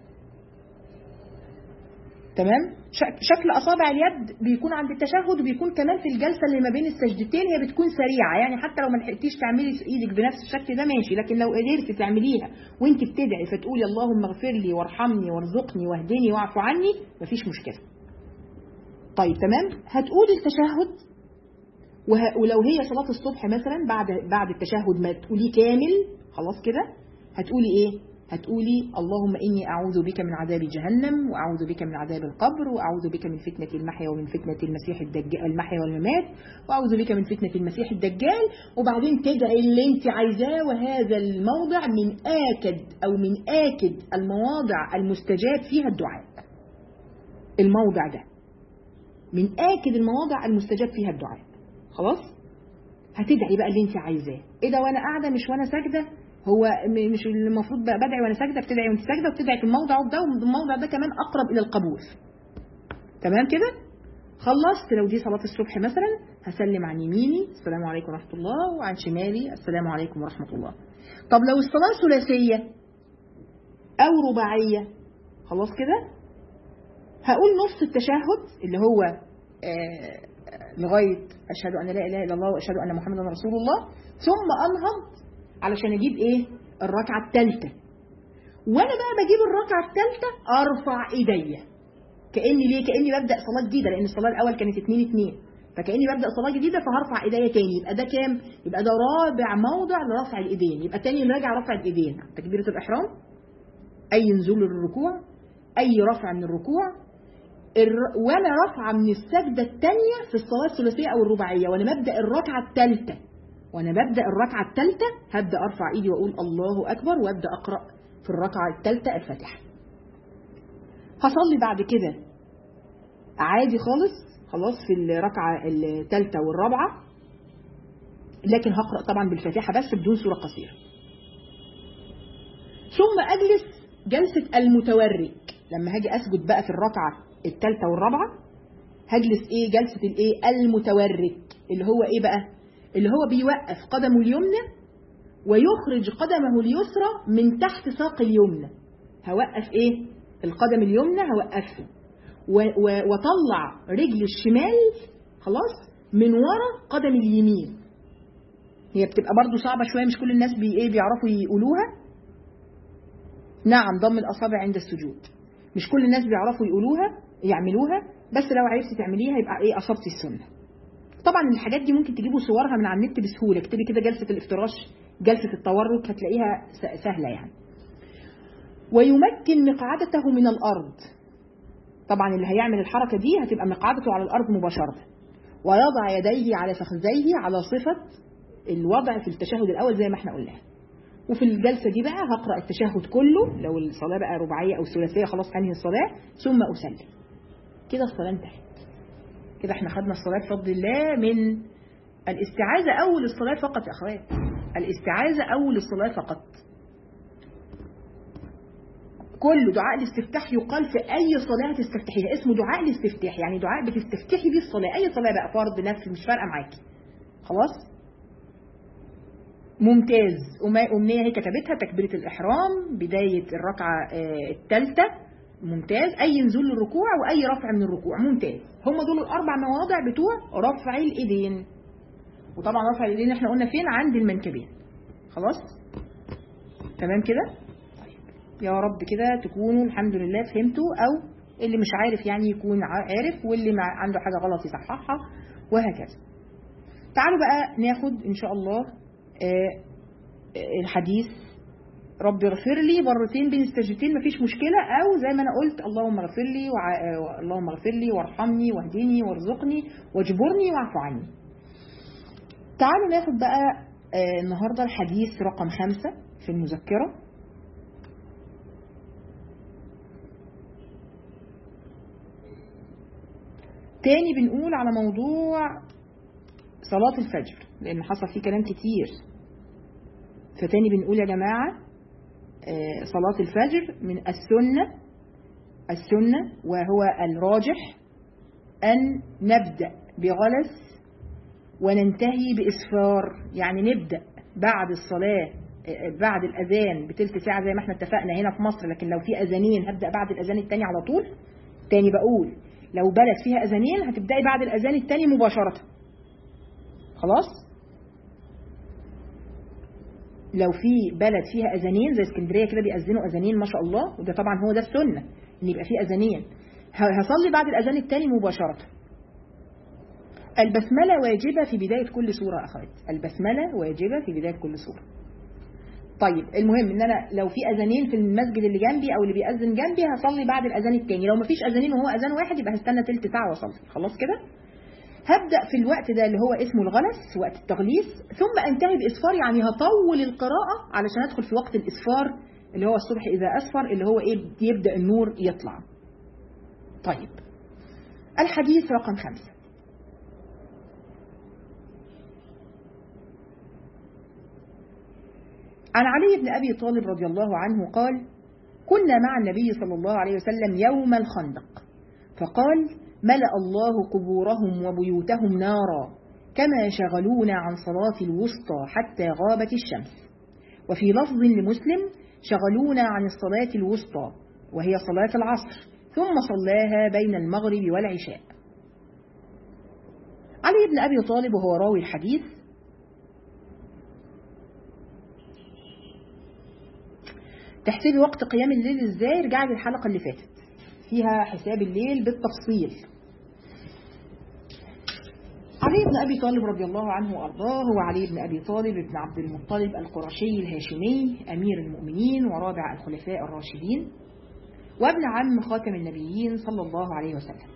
تمام شك- شكل اصابع اليد بيكون عند التشهد وبيكون كمان في الجلسه اللي ما بين السجدتين هي بتكون سريعه يعني حتى لو ما لحقتيش تعملي ايدك بنفس الشكل ده ماشي لكن لو قدرتي تعمليها وانت بتدعي فتقولي اللهم اغفر لي وارحمني وارزقني واهدني واعف عني مفيش مشكله طيب تمام هتقولي التشهد وه... ولو هي صلاة الصبح مثلا بعد بعد التشهد ما تقوليه كامل خلاص كده هتقولي ايه؟ هتقولي اللهم اني اعوذ بك من عذاب جهنم واعوذ بك من عذاب القبر واعوذ بك من فتنة المحيا ومن فتنة المسيح الدجال المحيا والممات واعوذ بك من فتنة المسيح الدجال وبعدين تدعي اللي انت عايزاه وهذا الموضع من اكد او من اكد المواضع المستجاب فيها الدعاء. الموضع ده من آكد المواضع المستجاب فيها الدعاء خلاص هتدعي بقى اللي انت عايزاه ايه ده وانا قاعده مش وانا ساجده هو م- مش المفروض بقى بدعي وانا ساجده بتدعي وانت ساجده وبتدعي في الموضع ده والموضع ده كمان اقرب الى القبول تمام كده خلصت لو دي صلاه الصبح مثلا هسلم عن يميني السلام عليكم ورحمه الله وعن شمالي السلام عليكم ورحمه الله طب لو الصلاه ثلاثيه او رباعيه خلاص كده هقول نص التشهد اللي هو آه، لغايه اشهد ان لا اله الا الله واشهد ان محمدا رسول الله ثم انهض علشان اجيب ايه الركعه الثالثه وانا بقى بجيب الركعه الثالثه ارفع ايديا كاني ليه كاني ببدا صلاه جديده لان الصلاه الاول كانت 2 2 فكاني ببدا صلاه جديده فهرفع ايديا تاني يبقى ده كام يبقى ده رابع موضع لرفع الايدين يبقى تاني نراجع رفع الايدين تكبيره الاحرام اي نزول للركوع اي رفع من الركوع الر- وانا رافعه من السجده الثانيه في الصلاه الثلاثيه او الرباعيه وانا ببدا الركعه الثالثه وانا ببدا الركعه الثالثه هبدا ارفع ايدي واقول الله اكبر وابدا اقرا في الركعه الثالثه الفاتحه هصلي بعد كده عادي خالص خلاص في الركعه الثالثه والرابعه لكن هقرا طبعا بالفاتحه بس بدون سوره قصيره ثم اجلس جلسه المتورك لما هاجي اسجد بقى في الركعه الثالثه والرابعه هجلس ايه جلسه الايه المتورك اللي هو ايه بقى اللي هو بيوقف قدمه اليمنى ويخرج قدمه اليسرى من تحت ساق اليمنى هوقف ايه القدم اليمنى هوقفها و- و- واطلع رجل الشمال خلاص من ورا قدم اليمين هي بتبقى برضو صعبة شوية مش كل الناس بي ايه بيعرفوا يقولوها نعم ضم الأصابع عند السجود مش كل الناس بيعرفوا يقولوها يعملوها بس لو عرفتي تعمليها يبقى ايه أصبتي السنة طبعا الحاجات دي ممكن تجيبوا صورها من على النت بسهولة اكتبي كده جلسة الافتراش جلسة التورك هتلاقيها س- سهلة يعني ويمكن مقعدته من الأرض طبعا اللي هيعمل الحركة دي هتبقى مقعدته على الأرض مباشرة ويضع يديه على فخذيه على صفة الوضع في التشهد الأول زي ما احنا قلنا وفي الجلسة دي بقى هقرأ التشهد كله لو الصلاة بقى رباعية أو ثلاثية خلاص هنهي الصلاة ثم أسلم كده الصلاة انتهت كده احنا خدنا الصلاة بفضل الله من الاستعاذة أول الصلاة فقط يا أخوات الاستعاذة أول الصلاة فقط كل دعاء الاستفتاح يقال في أي صلاة تستفتحيها اسمه دعاء الاستفتاح يعني دعاء بتستفتحي بيه الصلاة أي صلاة بقى فرض نفل مش فارقة معاكي خلاص ممتاز أم- أمنية هي كتبتها تكبيرة الإحرام بداية الركعة آه، الثالثة ممتاز أي نزول للركوع وأي رفع من الركوع ممتاز هم دول الأربع مواضع بتوع رفع الإيدين وطبعا رفع الإيدين احنا قلنا فين عند المنكبين خلاص تمام كده طيب يا رب كده تكونوا الحمد لله فهمتوا أو اللي مش عارف يعني يكون ع- عارف واللي مع عنده حاجة غلط يصححها وهكذا تعالوا بقى ناخد إن شاء الله آه، آه، الحديث رب اغفر لي مرتين بين السجدتين مفيش مشكلة أو زي ما أنا قلت اللهم اغفر لي وع... آه، اللهم اغفر لي وارحمني واهدني وارزقني واجبرني واعف عني. تعالوا ناخد بقى آه، النهارده الحديث رقم خمسة في المذكرة. تاني بنقول على موضوع صلاة الفجر لأن حصل فيه كلام كتير فتاني بنقول يا جماعة آه، صلاة الفجر من السنة السنة وهو الراجح أن نبدأ بغلس وننتهي بإسفار يعني نبدأ بعد الصلاة آه، بعد الأذان بتلت ساعة زي ما احنا اتفقنا هنا في مصر لكن لو في أذانين هبدأ بعد الأذان التاني على طول تاني بقول لو بلد فيها أذانين هتبدأي بعد الأذان التاني مباشرة خلاص لو في بلد فيها اذانين زي اسكندريه كده بيأذنوا اذانين ما شاء الله وده طبعا هو ده السنه ان يبقى فيه اذانين ه- هصلي بعد الاذان الثاني مباشره البسمله واجبه في بدايه كل سوره يا اخوات البسمله واجبه في بدايه كل سوره طيب المهم ان انا لو في اذانين في المسجد اللي جنبي او اللي بيأذن جنبي هصلي بعد الاذان الثاني لو مفيش اذانين وهو اذان واحد يبقى هستنى تلت ساعه واصلي خلاص كده هبدأ في الوقت ده اللي هو اسمه الغلس وقت التغليس ثم انتهي بإسفار يعني هطول القراءة علشان أدخل في وقت الإسفار اللي هو الصبح إذا أسفر اللي هو إيه يبدأ النور يطلع طيب الحديث رقم خمسة عن علي بن أبي طالب رضي الله عنه قال كنا مع النبي صلى الله عليه وسلم يوم الخندق فقال ملأ الله قبورهم وبيوتهم نارا كما شغلونا عن صلاة الوسطى حتى غابت الشمس وفي لفظ لمسلم شغلونا عن الصلاة الوسطى وهي صلاة العصر ثم صلاها بين المغرب والعشاء علي بن أبي طالب وهو راوي الحديث تحسبي وقت قيام الليل ازاي ارجعي للحلقة اللي فاتت فيها حساب الليل بالتفصيل علي بن أبي طالب رضي الله عنه وأرضاه هو علي بن أبي طالب بن عبد المطلب القرشي الهاشمي أمير المؤمنين ورابع الخلفاء الراشدين وابن عم خاتم النبيين صلى الله عليه وسلم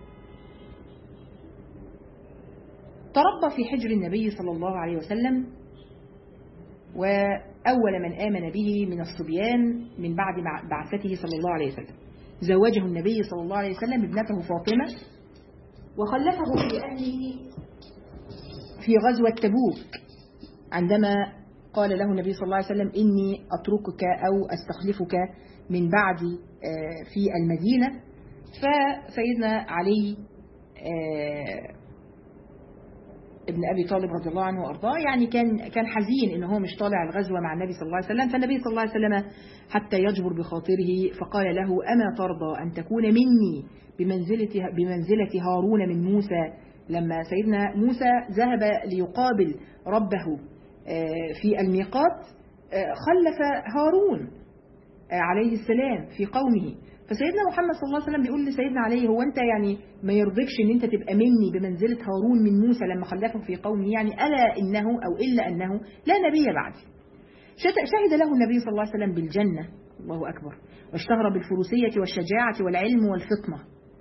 تربى في حجر النبي صلى الله عليه وسلم وأول من آمن به من الصبيان من بعد بعثته صلى الله عليه وسلم زوجه النبي صلى الله عليه وسلم ابنته فاطمة وخلفه في أهله في غزوة تبوك عندما قال له النبي صلى الله عليه وسلم إني أتركك أو أستخلفك من بعد في المدينة فسيدنا علي ابن أبي طالب رضي الله عنه وأرضاه يعني كان كان حزين إن هو مش طالع الغزوة مع النبي صلى الله عليه وسلم فالنبي صلى الله عليه وسلم حتى يجبر بخاطره فقال له أما ترضى أن تكون مني بمنزلة بمنزلة هارون من موسى لما سيدنا موسى ذهب ليقابل ربه في الميقات خلف هارون عليه السلام في قومه فسيدنا محمد صلى الله عليه وسلم بيقول لسيدنا علي هو انت يعني ما يرضيكش ان انت تبقى مني بمنزلة هارون من موسى لما خلفه في قومه يعني ألا إنه أو إلا أنه لا نبي بعدي شهد له النبي صلى الله عليه وسلم بالجنة الله أكبر واشتهر بالفروسية والشجاعة والعلم والفطنة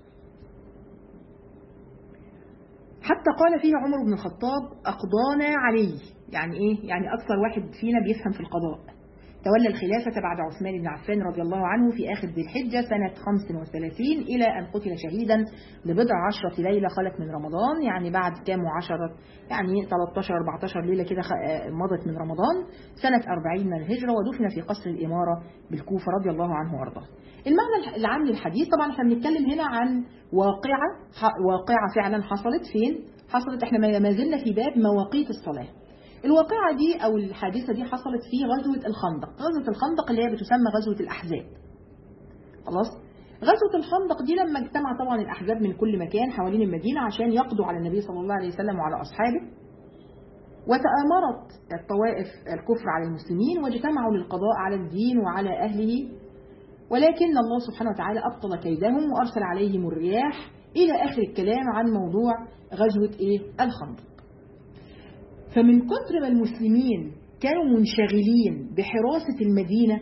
حتى قال فيه عمر بن الخطاب أقضانا علي يعني إيه؟ يعني أكثر واحد فينا بيفهم في القضاء تولى الخلافة بعد عثمان بن عفان رضي الله عنه في آخر ذي الحجة سنة 35 إلى أن قتل شهيدا لبضع عشرة ليلة خلت من رمضان يعني بعد كام وعشرة يعني 13-14 ليلة كده مضت من رمضان سنة 40 من الهجرة ودفن في قصر الإمارة بالكوفة رضي الله عنه وارضاه المعنى العام للحديث طبعا احنا بنتكلم هنا عن واقعة واقعة فعلا حصلت فين حصلت احنا ما زلنا في باب مواقيت الصلاة الواقعة دي أو الحادثة دي حصلت في غزوة الخندق غزوة الخندق اللي هي بتسمى غزوة الأحزاب خلاص غزوة الخندق دي لما اجتمع طبعا الأحزاب من كل مكان حوالين المدينة عشان يقضوا على النبي صلى الله عليه وسلم وعلى أصحابه وتآمرت الطوائف الكفر على المسلمين واجتمعوا للقضاء على الدين وعلى أهله ولكن الله سبحانه وتعالى أبطل كيدهم وأرسل عليهم الرياح إلى آخر الكلام عن موضوع غزوة إيه؟ الخندق فمن كتر ما المسلمين كانوا منشغلين بحراسة المدينة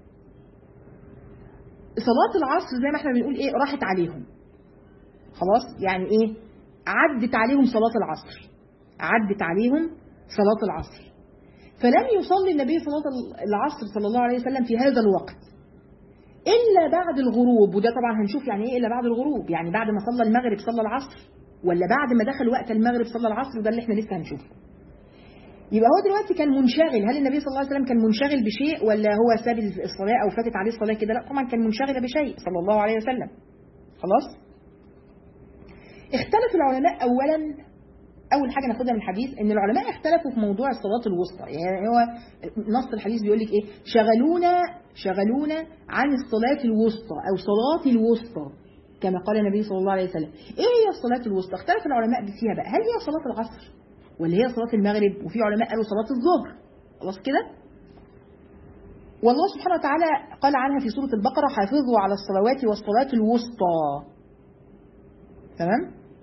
صلاة العصر زي ما احنا بنقول ايه راحت عليهم خلاص يعني ايه عدت عليهم صلاة العصر عدت عليهم صلاة العصر فلم يصلي النبي صلاة العصر صلى الله عليه وسلم في هذا الوقت إلا بعد الغروب وده طبعا هنشوف يعني ايه إلا بعد الغروب يعني بعد ما صلى المغرب صلى العصر ولا بعد ما دخل وقت المغرب صلى العصر وده اللي احنا لسه هنشوفه يبقى هو دلوقتي كان منشغل هل النبي صلى الله عليه وسلم كان منشغل بشيء ولا هو ساب الصلاة أو فاتت عليه الصلاة كده لا طبعا كان منشغل بشيء صلى الله عليه وسلم خلاص اختلف العلماء أولا أول حاجة ناخدها من الحديث إن العلماء اختلفوا في موضوع الصلاة الوسطى يعني هو نص الحديث بيقول لك إيه شغلونا شغلونا عن الصلاة الوسطى أو صلاة الوسطى كما قال النبي صلى الله عليه وسلم إيه هي الصلاة الوسطى اختلف العلماء فيها بقى هل هي صلاة العصر ولا هي صلاة المغرب وفي علماء قالوا صلاة الظهر خلاص كده والله سبحانه وتعالى قال عنها في سورة البقرة حافظوا على الصلوات والصلاة الوسطى تمام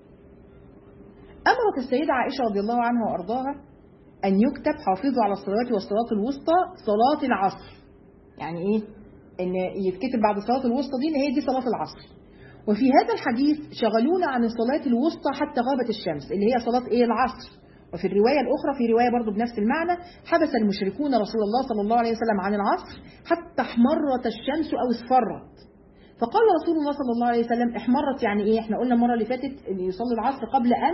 أمرت السيدة عائشة رضي الله عنها وأرضاها أن يكتب حافظوا على الصلوات والصلاة الوسطى صلاة العصر يعني إيه إن يتكتب بعد الصلاة الوسطى دي إن هي دي صلاة العصر وفي هذا الحديث شغلونا عن الصلاة الوسطى حتى غابت الشمس اللي هي صلاة إيه العصر وفي الرواية الأخرى في رواية برضو بنفس المعنى حبس المشركون رسول الله صلى الله عليه وسلم عن العصر حتى احمرت الشمس أو اصفرت فقال رسول الله صلى الله عليه وسلم احمرت يعني ايه احنا قلنا المرة اللي فاتت اللي يصلي العصر قبل أن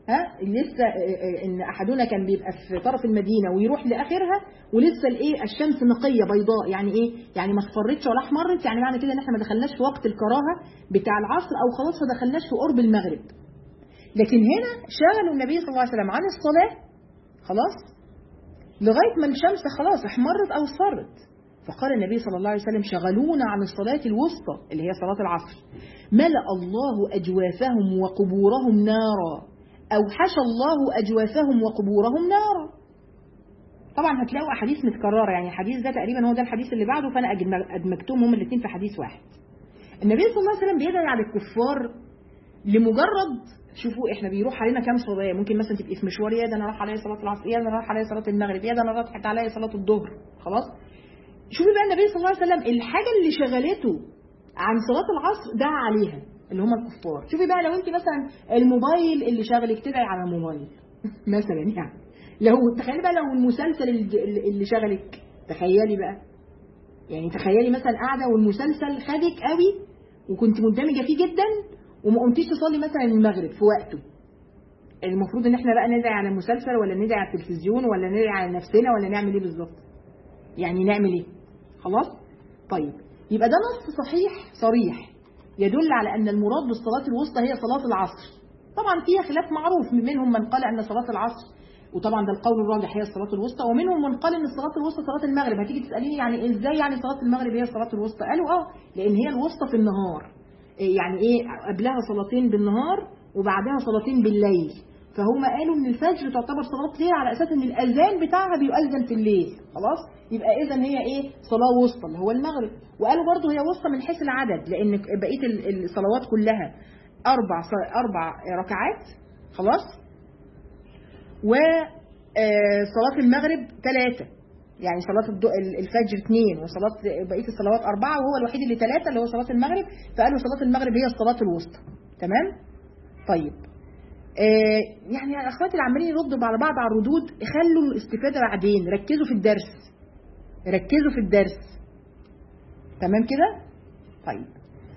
ها لسه آه، آه، ان احدنا كان بيبقى في طرف المدينه ويروح لاخرها ولسه الايه الشمس نقيه بيضاء يعني ايه يعني ما اصفرتش ولا احمرت يعني معنى كده ان احنا ما دخلناش في وقت الكراهه بتاع العصر او خلاص ما دخلناش في قرب المغرب لكن هنا شغلوا النبي صلى الله عليه وسلم عن الصلاه خلاص لغايه ما الشمس خلاص احمرت او اصفرت فقال النبي صلى الله عليه وسلم شغلونا عن الصلاة الوسطى اللي هي صلاة العصر ملأ الله أجوافهم وقبورهم نارا أو حشى الله أجوافهم وقبورهم نارا طبعا هتلاقوا أحاديث متكررة يعني الحديث ده تقريبا هو ده الحديث اللي بعده فأنا أجمع- أدمجتهم هما الاثنين في حديث واحد النبي صلى الله عليه وسلم بيدعي على الكفار لمجرد شوفوا احنا بيروح علينا كام صلاه ممكن مثلا تبقي في مشوار يا ده انا راح عليا صلاه العصر يا ده انا راح عليا صلاه المغرب يا ده انا راحت عليا صلاه الظهر خلاص شوفي بقى النبي صلى الله عليه وسلم الحاجه اللي شغلته عن صلاه العصر دعا عليها اللي هم الكفار شوفي بقى لو انت مثلا الموبايل اللي شغلك تدعي على الموبايل مثلا يعني لو تخيلي بقى لو المسلسل اللي اللي شغلك تخيلي بقى يعني تخيلي مثلا قاعده والمسلسل خدك قوي وكنت مندمجه فيه جدا وما قمتيش تصلي مثلا المغرب في وقته المفروض ان احنا بقى ندعي على المسلسل ولا ندعي على التلفزيون ولا ندعي على نفسنا ولا نعمل ايه بالظبط يعني نعمل ايه خلاص طيب يبقى ده نص صحيح صريح يدل على ان المراد بالصلاه الوسطى هي صلاه العصر طبعا فيها خلاف معروف منهم من قال ان صلاه العصر وطبعا ده القول الراجح هي الصلاه الوسطى ومنهم من قال ان الصلاه الوسطى صلاه المغرب هتيجي تساليني يعني ازاي يعني صلاه المغرب هي الصلاه الوسطى قالوا اه لان هي الوسطى في النهار إيه يعني ايه قبلها صلاتين بالنهار وبعدها صلاتين بالليل فهم قالوا ان الفجر تعتبر صلاه ليل على اساس ان الاذان بتاعها بيؤذن في الليل خلاص يبقى اذا هي ايه صلاه وسطى اللي هو المغرب وقالوا برضه هي وسطى من حيث العدد لان بقيه ال- الصلوات كلها اربع ص- اربع ركعات خلاص وصلاة المغرب ثلاثة يعني صلاة الض- ال- الفجر اثنين وصلاة بقية الصلوات أربعة وهو الوحيد اللي ثلاثة اللي هو صلاة المغرب فقالوا صلاة المغرب هي الصلاة الوسطى تمام؟ طيب آه يعني يا اخواتي اللي عمالين يردوا على بعض على الردود خلوا الاستفادة بعدين ركزوا في الدرس ركزوا في الدرس تمام كده؟ طيب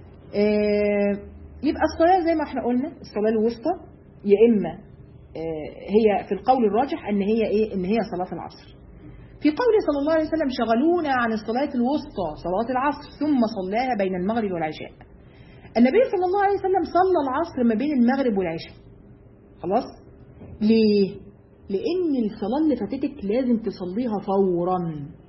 آه يبقى الصلاة زي ما احنا قلنا الصلاة الوسطى يا إما آه، هي في القول الراجح ان هي ايه ان هي صلاه العصر في قوله صلى الله عليه وسلم شغلونا عن الصلاه الوسطى صلاه العصر ثم صلاها بين المغرب والعشاء النبي صلى الله عليه وسلم صلى العصر ما بين المغرب والعشاء خلاص ليه لان الصلاه اللي فاتتك لازم تصليها فورا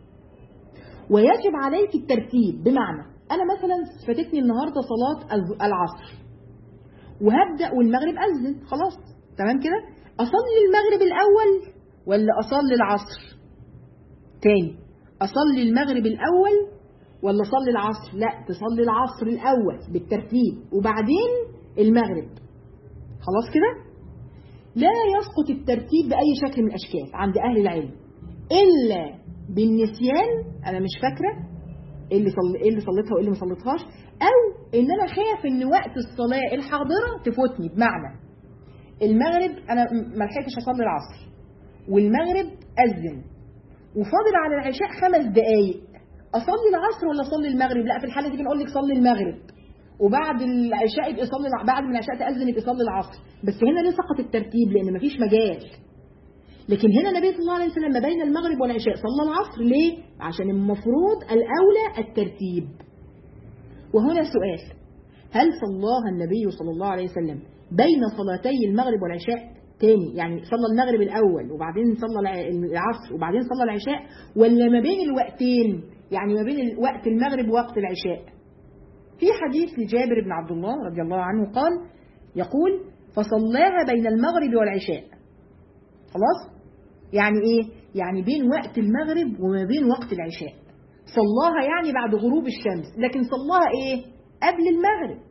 ويجب عليك الترتيب بمعنى انا مثلا فاتتني النهارده صلاه الز- العصر وهبدا والمغرب اذن خلاص تمام كده اصلي المغرب الاول ولا اصلي العصر تاني اصلي المغرب الاول ولا اصلي العصر لا تصلي العصر الاول بالترتيب وبعدين المغرب خلاص كده لا يسقط الترتيب باي شكل من الاشكال عند اهل العلم الا بالنسيان انا مش فاكره ايه اللي صل... ايه اللي صليتها وايه اللي ما صليتهاش او ان انا خايف ان وقت الصلاه الحاضره تفوتني بمعنى المغرب انا م- ما لحقتش اصلي العصر والمغرب اذن وفاضل على العشاء خمس دقايق اصلي العصر ولا اصلي المغرب لا في الحاله دي بنقول لك صلي المغرب وبعد العشاء يبقى صلي الع- بعد ما العشاء تاذن يبقى صلي العصر بس هنا ليه سقط الترتيب لان مفيش مجال لكن هنا النبي صلى الله عليه وسلم ما بين المغرب والعشاء صلى العصر ليه عشان المفروض الاولى الترتيب وهنا سؤال هل صلاها النبي صلى الله عليه وسلم بين صلاتي المغرب والعشاء تاني يعني صلى المغرب الأول وبعدين صلى الع- العصر وبعدين صلى العشاء ولا ما بين الوقتين يعني ما بين وقت المغرب ووقت العشاء في حديث لجابر بن عبد الله رضي الله عنه قال يقول فصلاها بين المغرب والعشاء خلاص يعني ايه يعني بين وقت المغرب وما بين وقت العشاء صلاها يعني بعد غروب الشمس لكن صلاها ايه قبل المغرب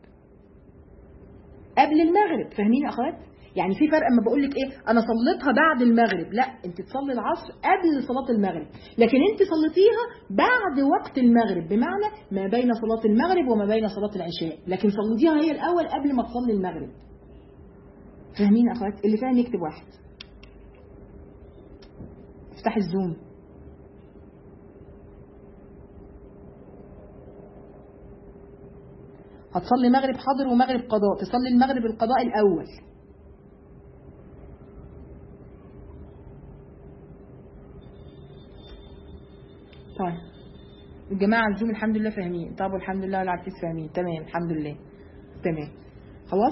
قبل المغرب فاهمين يا اخوات يعني في فرق اما بقول لك ايه انا صليتها بعد المغرب لا انت تصلي العصر قبل صلاه المغرب لكن انت صليتيها بعد وقت المغرب بمعنى ما بين صلاه المغرب وما بين صلاه العشاء لكن صليتيها هي الاول قبل ما تصلي المغرب فاهمين يا اخوات اللي فاهم يكتب واحد افتح الزوم هتصلي مغرب حاضر ومغرب قضاء تصلي المغرب القضاء الأول طيب الجماعة على الزوم الحمد لله فاهمين طب والحمد لله والعفيف فاهمين تمام الحمد لله تمام خلاص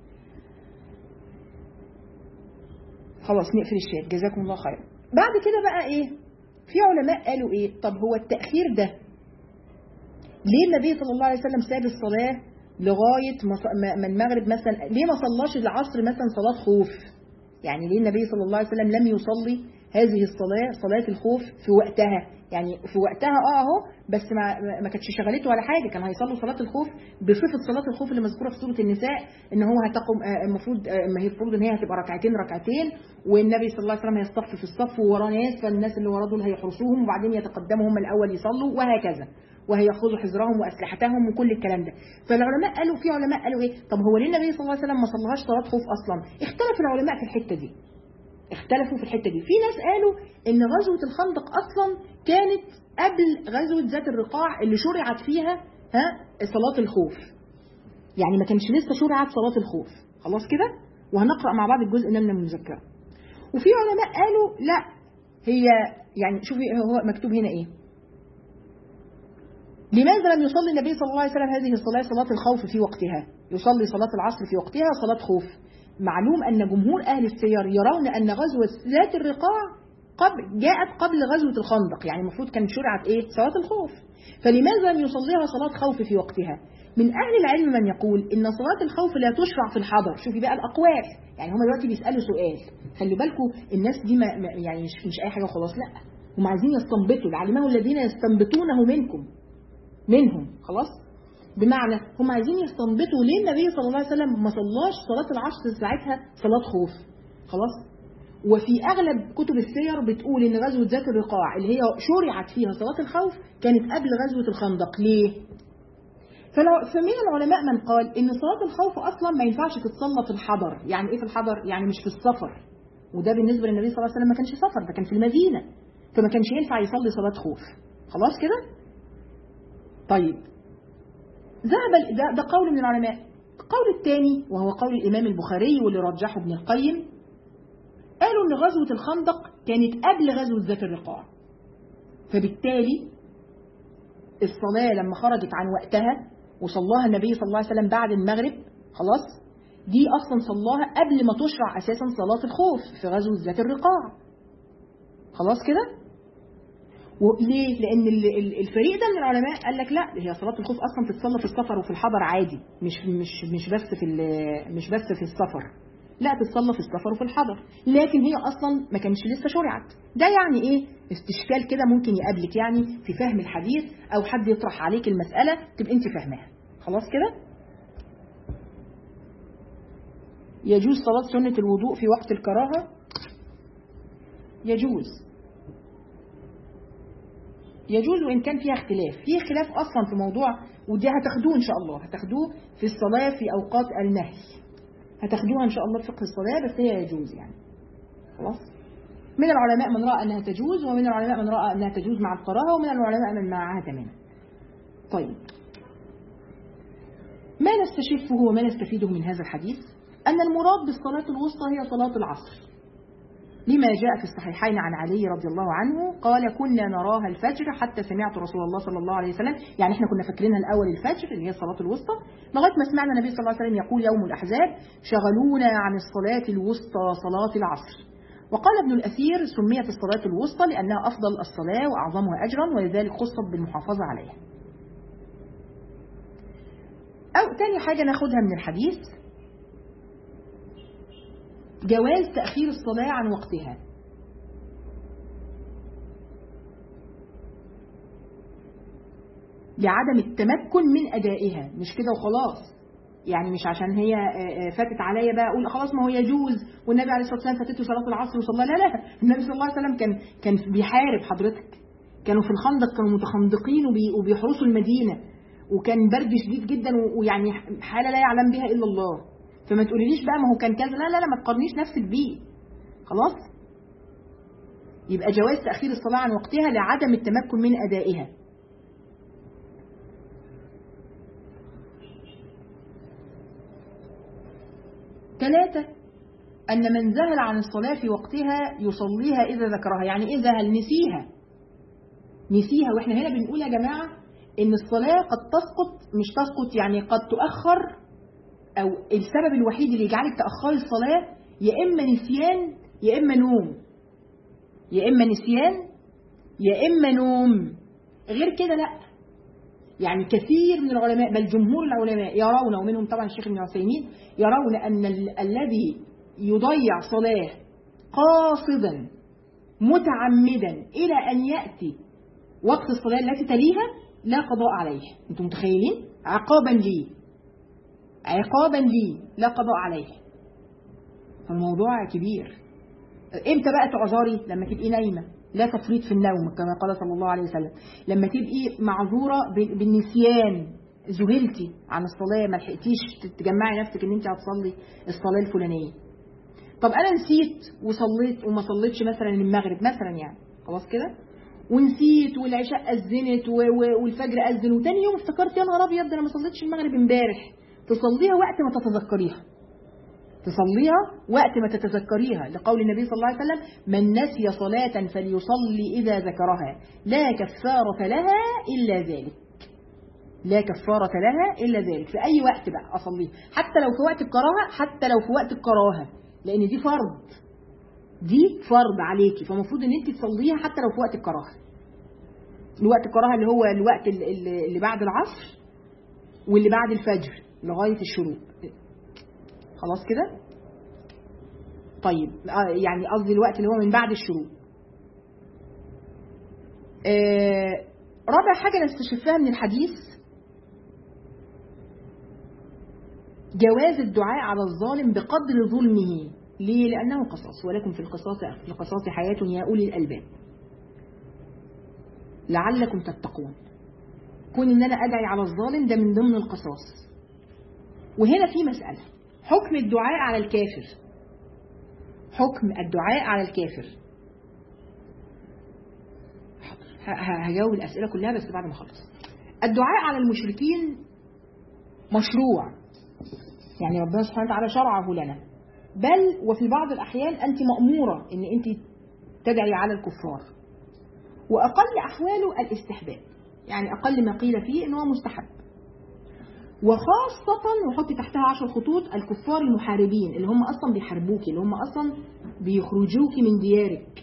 خلاص نقفل الشات جزاكم الله خير بعد كده بقى ايه في علماء قالوا ايه طب هو التأخير ده ليه النبي صلى الله عليه وسلم ساب الصلاة لغاية ما المغرب مثلا ليه ما صلاش العصر مثلا صلاة خوف يعني ليه النبي صلى الله عليه وسلم لم يصلي هذه الصلاة صلاة الخوف في وقتها يعني في وقتها اه اهو بس ما ما كانتش شغلته ولا حاجه كان هيصلوا صلاه الخوف بصفه صلاه الخوف اللي مذكوره في سوره النساء ان هو هتقوم المفروض ما هي المفروض ان هي هتبقى ركعتين ركعتين والنبي صلى الله عليه وسلم هيصطف في الصف ووراه ناس فالناس اللي وراه دول هيحرسوهم وبعدين يتقدموا هم الاول يصلوا وهكذا وهياخذوا حذرهم واسلحتهم وكل الكلام ده فالعلماء قالوا في علماء قالوا ايه طب هو ليه النبي صلى الله عليه وسلم ما صلىهاش صلاه خوف اصلا اختلف العلماء في الحته دي اختلفوا في الحته دي في ناس قالوا ان غزوه الخندق اصلا كانت قبل غزوه ذات الرقاع اللي شرعت فيها ها صلاه الخوف يعني ما كانش لسه شرعت صلاه الخوف خلاص كده وهنقرا مع بعض الجزء ده من المذكره وفي علماء قالوا لا هي يعني شوفي هو مكتوب هنا ايه لماذا لم يصلي النبي صلى الله عليه وسلم هذه الصلاة صلاة الخوف في وقتها يصلي صلاة العصر في وقتها صلاة خوف معلوم أن جمهور أهل السير يرون أن غزوة ذات الرقاع قبل جاءت قبل غزوة الخندق يعني المفروض كانت شرعت إيه صلاة الخوف فلماذا لم يصليها صلاة خوف في وقتها من أهل العلم من يقول إن صلاة الخوف لا تشرع في الحضر شوفي بقى الأقوال يعني هم دلوقتي بيسألوا سؤال خلي بالكم الناس دي ما يعني مش, مش أي حاجة وخلاص لا هم عايزين يستنبطوا العلماء الذين يستنبطونه منكم منهم خلاص بمعنى هم عايزين يستنبطوا ليه النبي صلى الله عليه وسلم ما صلاش صلاة العصر ساعتها صلاة خوف خلاص وفي أغلب كتب السير بتقول إن غزوة ذات الرقاع اللي هي شرعت فيها صلاة الخوف كانت قبل غزوة الخندق ليه؟ فلو فمن العلماء من قال إن صلاة الخوف أصلا ما ينفعش تتصلى في الحضر يعني إيه في الحضر؟ يعني مش في السفر وده بالنسبة للنبي صلى الله عليه وسلم ما كانش سفر ده كان في المدينة فما كانش ينفع يصلي صلاة خوف خلاص كده؟ طيب ذهب ده, ده قول من العلماء القول الثاني وهو قول الإمام البخاري واللي رجحه ابن القيم قالوا أن غزوة الخندق كانت قبل غزوة ذات الرقاع فبالتالي الصلاة لما خرجت عن وقتها وصلاها النبي صلى الله عليه وسلم بعد المغرب خلاص دي أصلا صلاها قبل ما تشرع أساسا صلاة الخوف في غزوة ذات الرقاع خلاص كده وليه؟ لأن الفريق ده من العلماء قال لك لا هي صلاة الخوف أصلا تتصلى في السفر وفي الحضر عادي مش مش مش بس في مش بس في السفر لا تتصلى في السفر وفي الحضر لكن هي أصلا ما كانش لسه شرعت ده يعني إيه استشكال كده ممكن يقابلك يعني في فهم الحديث أو حد يطرح عليك المسألة تبقى أنت فاهماها خلاص كده يجوز صلاة سنة الوضوء في وقت الكراهة يجوز يجوز وإن كان فيها اختلاف في خلاف أصلا في موضوع ودي هتاخدوه إن شاء الله هتاخدوه في الصلاة في أوقات النهي هتاخدوها إن شاء الله في فقه الصلاة بس هي يجوز يعني خلاص من العلماء من رأى أنها تجوز ومن العلماء من رأى أنها تجوز مع الكراهة ومن العلماء من معها تماما طيب ما نستشفه وما نستفيده من هذا الحديث أن المراد بالصلاة الوسطى هي صلاة العصر لما جاء في الصحيحين عن علي رضي الله عنه قال كنا نراها الفجر حتى سمعت رسول الله صلى الله عليه وسلم يعني احنا كنا فاكرينها الأول الفجر اللي هي الصلاة الوسطى لغاية ما سمعنا النبي صلى الله عليه وسلم يقول يوم الأحزاب شغلونا عن الصلاة الوسطى صلاة العصر وقال ابن الأثير سميت الصلاة الوسطى لأنها أفضل الصلاة وأعظمها أجرا ولذلك خصت بالمحافظة عليها أو تاني حاجة ناخدها من الحديث جواز تأخير الصلاة عن وقتها لعدم التمكن من أدائها مش كده وخلاص يعني مش عشان هي فاتت عليا بقى اقول خلاص ما هو يجوز والنبي عليه الصلاه والسلام فاتته صلاه العصر وصلى لا لا النبي صلى الله عليه وسلم كان كان بيحارب حضرتك كانوا في الخندق كانوا متخندقين وبيحرسوا المدينه وكان برد شديد جدا ويعني حاله لا يعلم بها الا الله فما تقوليليش بقى ما هو كان كذا لا لا لا ما تقارنيش نفسك بيه خلاص يبقى جواز تأخير الصلاة عن وقتها لعدم التمكن من أدائها ثلاثة أن من ذهل عن الصلاة في وقتها يصليها إذا ذكرها يعني إيه ذهل نسيها نسيها واحنا هنا بنقول يا جماعة ان الصلاة قد تسقط مش تسقط يعني قد تؤخر او السبب الوحيد اللي يجعلك تأخري الصلاة يا اما نسيان يا اما نوم يا اما نسيان يا اما نوم غير كده لا يعني كثير من العلماء بل جمهور العلماء يرون ومنهم طبعا الشيخ ابن عثيمين يرون ان ال- الذي يضيع صلاة قاصدا متعمدا الى ان ياتي وقت الصلاة التي تليها لا قضاء عليه انتم متخيلين عقابا ليه عقابا ليه لا قضاء عليه فالموضوع كبير امتى بقى تعذري لما تبقي نايمه لا تفريط في النوم كما قال صلى الله عليه وسلم لما تبقي معذوره ب- بالنسيان ذهلتي عن الصلاه ما لحقتيش تجمعي نفسك ان انت هتصلي الصلاه الفلانيه طب انا نسيت وصليت وما صليتش مثلا المغرب مثلا يعني خلاص كده ونسيت والعشاء اذنت و- و- والفجر اذن وتاني يوم افتكرت يا نهار ابيض ده انا ما صليتش المغرب امبارح تصليها وقت ما تتذكريها تصليها وقت ما تتذكريها لقول النبي صلى الله عليه وسلم من نسي صلاة فليصلي إذا ذكرها لا كفارة لها إلا ذلك لا كفارة لها إلا ذلك في أي وقت بقى أصليها حتى لو في وقت الكراهة حتى لو في وقت الكراهة لأن دي فرض دي فرض عليكي فالمفروض ان انت تصليها حتى لو في وقت الكراهه الوقت الكراهه اللي هو الوقت ال- ال- اللي بعد العصر واللي بعد الفجر لغايه الشروق خلاص كده طيب آه، يعني قصدي الوقت اللي هو من بعد الشروق آه، رابع حاجه نستشفها من الحديث جواز الدعاء على الظالم بقدر ظلمه ليه؟ لأنه قصاص ولكم في القصاص في القصاص حياة يا أولي الألباب لعلكم تتقون كون إن أنا أدعي على الظالم ده من ضمن القصاص وهنا في مسألة حكم الدعاء على الكافر حكم الدعاء على الكافر ه- ه- هجاوب الأسئلة كلها بس بعد ما أخلص الدعاء على المشركين مشروع يعني ربنا سبحانه وتعالى شرعه لنا بل وفي بعض الأحيان أنت مأمورة أن أنت تدعي على الكفار وأقل أحواله الاستحباب يعني أقل ما قيل فيه أنه مستحب وخاصة وحطي تحتها عشر خطوط الكفار المحاربين اللي هم أصلا بيحاربوكي اللي هم أصلا بيخرجوكي من ديارك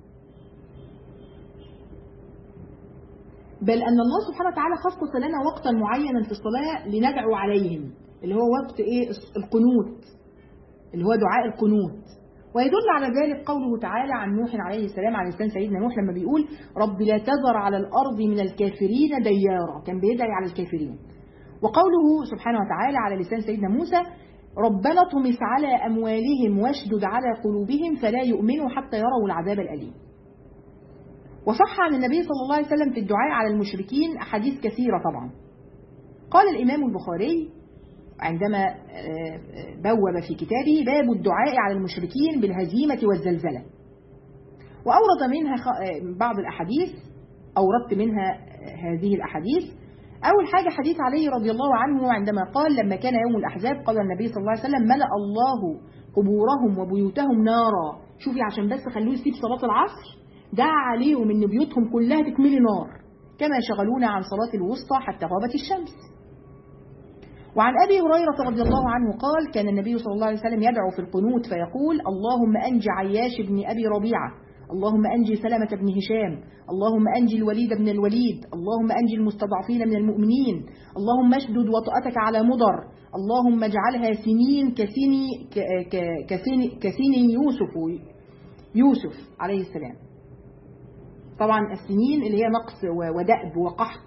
بل أن الله سبحانه وتعالى خصص لنا وقتا معينا في الصلاة لندعو عليهم اللي هو وقت إيه القنوت اللي هو دعاء القنوت ويدل على ذلك قوله تعالى عن نوح عليه السلام على لسان سيدنا نوح لما بيقول رب لا تذر على الأرض من الكافرين ديارا كان بيدعي على الكافرين وقوله سبحانه وتعالى على لسان سيدنا موسى ربنا اطمس على أموالهم واشدد على قلوبهم فلا يؤمنوا حتى يروا العذاب الأليم وصح عن النبي صلى الله عليه وسلم في الدعاء على المشركين أحاديث كثيرة طبعا قال الإمام البخاري عندما بوب في كتابه باب الدعاء على المشركين بالهزيمة والزلزلة وأورد منها بعض الأحاديث أوردت منها هذه الأحاديث أول حاجة حديث علي رضي الله عنه عندما قال لما كان يوم الأحزاب قال النبي صلى الله عليه وسلم ملأ الله قبورهم وبيوتهم نارا شوفي عشان بس خلوه يسيب صلاة العصر دعا عليهم ان بيوتهم كلها تكملي نار كما شغلونا عن صلاة الوسطى حتى غابت الشمس وعن أبي هريرة رضي الله عنه قال كان النبي صلى الله عليه وسلم يدعو في القنوت فيقول اللهم أنج عياش بن أبي ربيعة اللهم أنجي سلمة بن هشام اللهم أنجي الوليد بن الوليد اللهم أنجي المستضعفين من المؤمنين اللهم اشدد وطأتك على مضر اللهم اجعلها سنين كسني كسني كسني يوسف يوسف عليه السلام طبعا السنين اللي هي نقص ودأب وقحط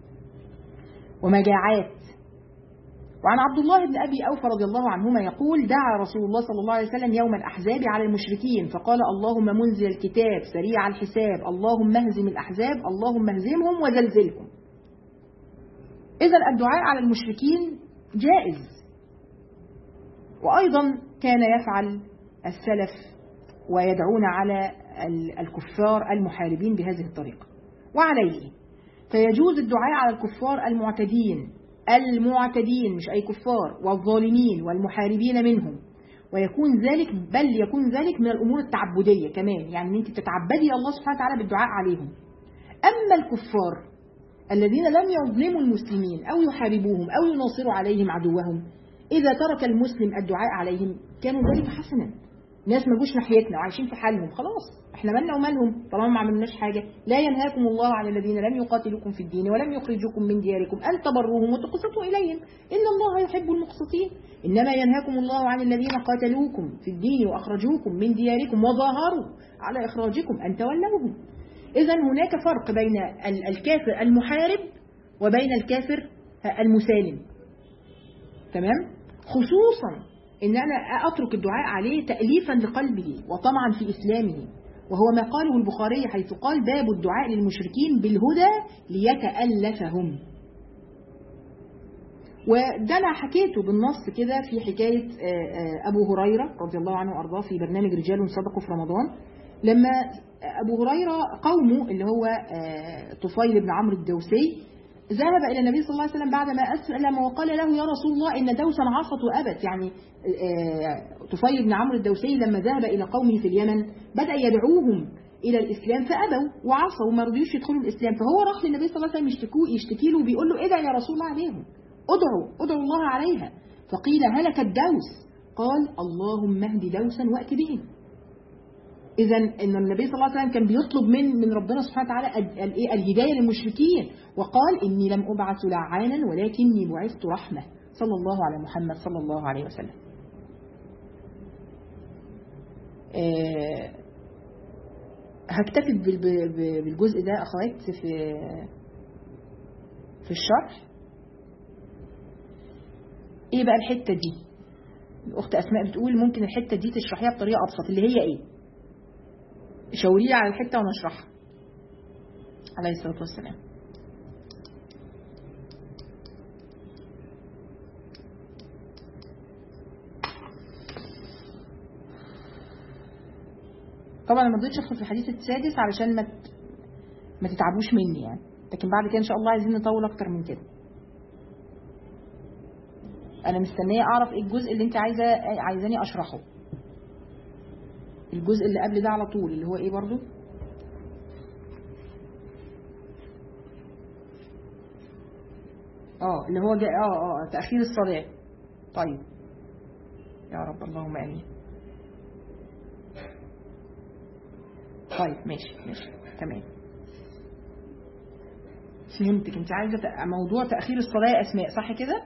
ومجاعات وعن عبد الله بن أبي أوفى رضي الله عنهما يقول دعا رسول الله صلى الله عليه وسلم يوم الأحزاب على المشركين فقال اللهم منزل الكتاب سريع الحساب اللهم اهزم الأحزاب اللهم اهزمهم وزلزلهم إذا الدعاء على المشركين جائز وأيضا كان يفعل السلف ويدعون على الكفار المحاربين بهذه الطريقة وعليه فيجوز الدعاء على الكفار المعتدين المعتدين مش أي كفار والظالمين والمحاربين منهم ويكون ذلك بل يكون ذلك من الأمور التعبدية كمان يعني أن أنت تتعبدي الله سبحانه وتعالى بالدعاء عليهم أما الكفار الذين لم يظلموا المسلمين أو يحاربوهم أو يناصروا عليهم عدوهم إذا ترك المسلم الدعاء عليهم كانوا ذلك حسنا ناس ما جوش ناحيتنا وعايشين في حالهم خلاص احنا مالنا ومالهم طالما ما عملناش حاجة لا ينهاكم الله عن الذين لم يقاتلوكم في الدين ولم يخرجوكم من دياركم أن تبروهم وتقسطوا إليهم إن الله يحب المقسطين إنما ينهاكم الله عن الذين قاتلوكم في الدين وأخرجوكم من دياركم وظاهروا على إخراجكم أن تولوهم إذا هناك فرق بين الكافر المحارب وبين الكافر المسالم تمام خصوصا ان انا اترك الدعاء عليه تأليفا لقلبه وطمعا في اسلامه وهو ما قاله البخاري حيث قال باب الدعاء للمشركين بالهدى ليتألفهم وده انا حكيته بالنص كده في حكاية ابو هريرة رضي الله عنه وارضاه في برنامج رجال صدقوا في رمضان لما ابو هريرة قومه اللي هو طفيل بن عمرو الدوسي ذهب إلى النبي صلى الله عليه وسلم بعدما أسلم وقال له يا رسول الله إن دوسا عصت وأبت يعني طفيل بن عمرو الدوسي لما ذهب إلى قومه في اليمن بدأ يدعوهم إلى الإسلام فأبوا وعصوا وما رضيوش يدخلوا الإسلام فهو راح للنبي صلى الله عليه وسلم يشتكوا يشتكي له وبيقول له ادعي يا رسول الله عليهم ادعوا ادعوا الله عليها فقيل هلك الدوس قال اللهم اهد دوسا وأت بهم إذا إن النبي صلى الله عليه وسلم كان بيطلب من من ربنا سبحانه وتعالى الهداية للمشركين وقال إني لم أبعث لعانا ولكني بعثت رحمة صلى الله على محمد صلى الله عليه وسلم أه هكتفي بالجزء ده أخوات في في الشرح ايه بقى الحتة دي الأخت أسماء بتقول ممكن الحتة دي تشرحيها بطريقة أبسط اللي هي ايه شاوري لي على الحته وانا اشرحها عليه الصلاه والسلام طبعا ما رضيتش ادخل في الحديث السادس علشان ما ما تتعبوش مني يعني لكن بعد كده ان شاء الله عايزين نطول اكتر من كده انا مستنيه اعرف ايه الجزء اللي انت عايزه عايزاني اشرحه الجزء اللي قبل ده على طول اللي هو ايه برضو اه اللي هو جاء اه اه تأخير الصلاة طيب يا رب اللهم امين طيب ماشي ماشي تمام فهمتك انت عايزه موضوع تأخير الصلاة يا اسماء صح كده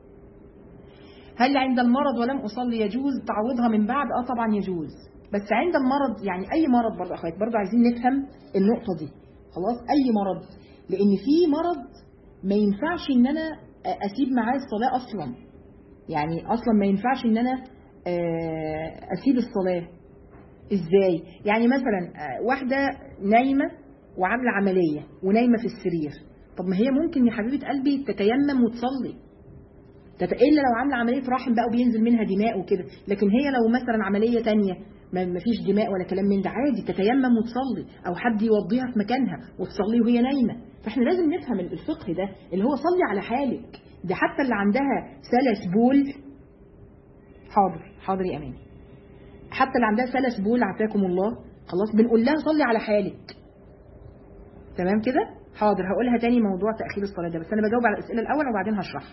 هل عند المرض ولم اصلي يجوز تعويضها من بعد اه طبعا يجوز بس عند المرض يعني اي مرض برضه اخوات برضه عايزين نفهم النقطه دي خلاص اي مرض لان في مرض ما ينفعش ان انا اسيب معاه الصلاه اصلا يعني اصلا ما ينفعش ان انا اسيب الصلاه ازاي يعني مثلا واحده نايمه وعامله عمليه ونايمه في السرير طب ما هي ممكن يا حبيبه قلبي تتيمم وتصلي الا لو عامله عمليه رحم بقى وبينزل منها دماء وكده لكن هي لو مثلا عمليه تانية ما فيش دماء ولا كلام من ده عادي تتيمم وتصلي او حد يوضيها في مكانها وتصلي وهي نايمه فاحنا لازم نفهم الفقه ده اللي هو صلي على حالك ده حتى اللي عندها سلس بول حاضر حاضر يا امان حتى اللي عندها سلس بول عافاكم الله خلاص بنقول لها صلي على حالك تمام كده حاضر هقولها تاني موضوع تاخير الصلاه ده بس انا بجاوب على الاسئله الاول وبعدين هشرحها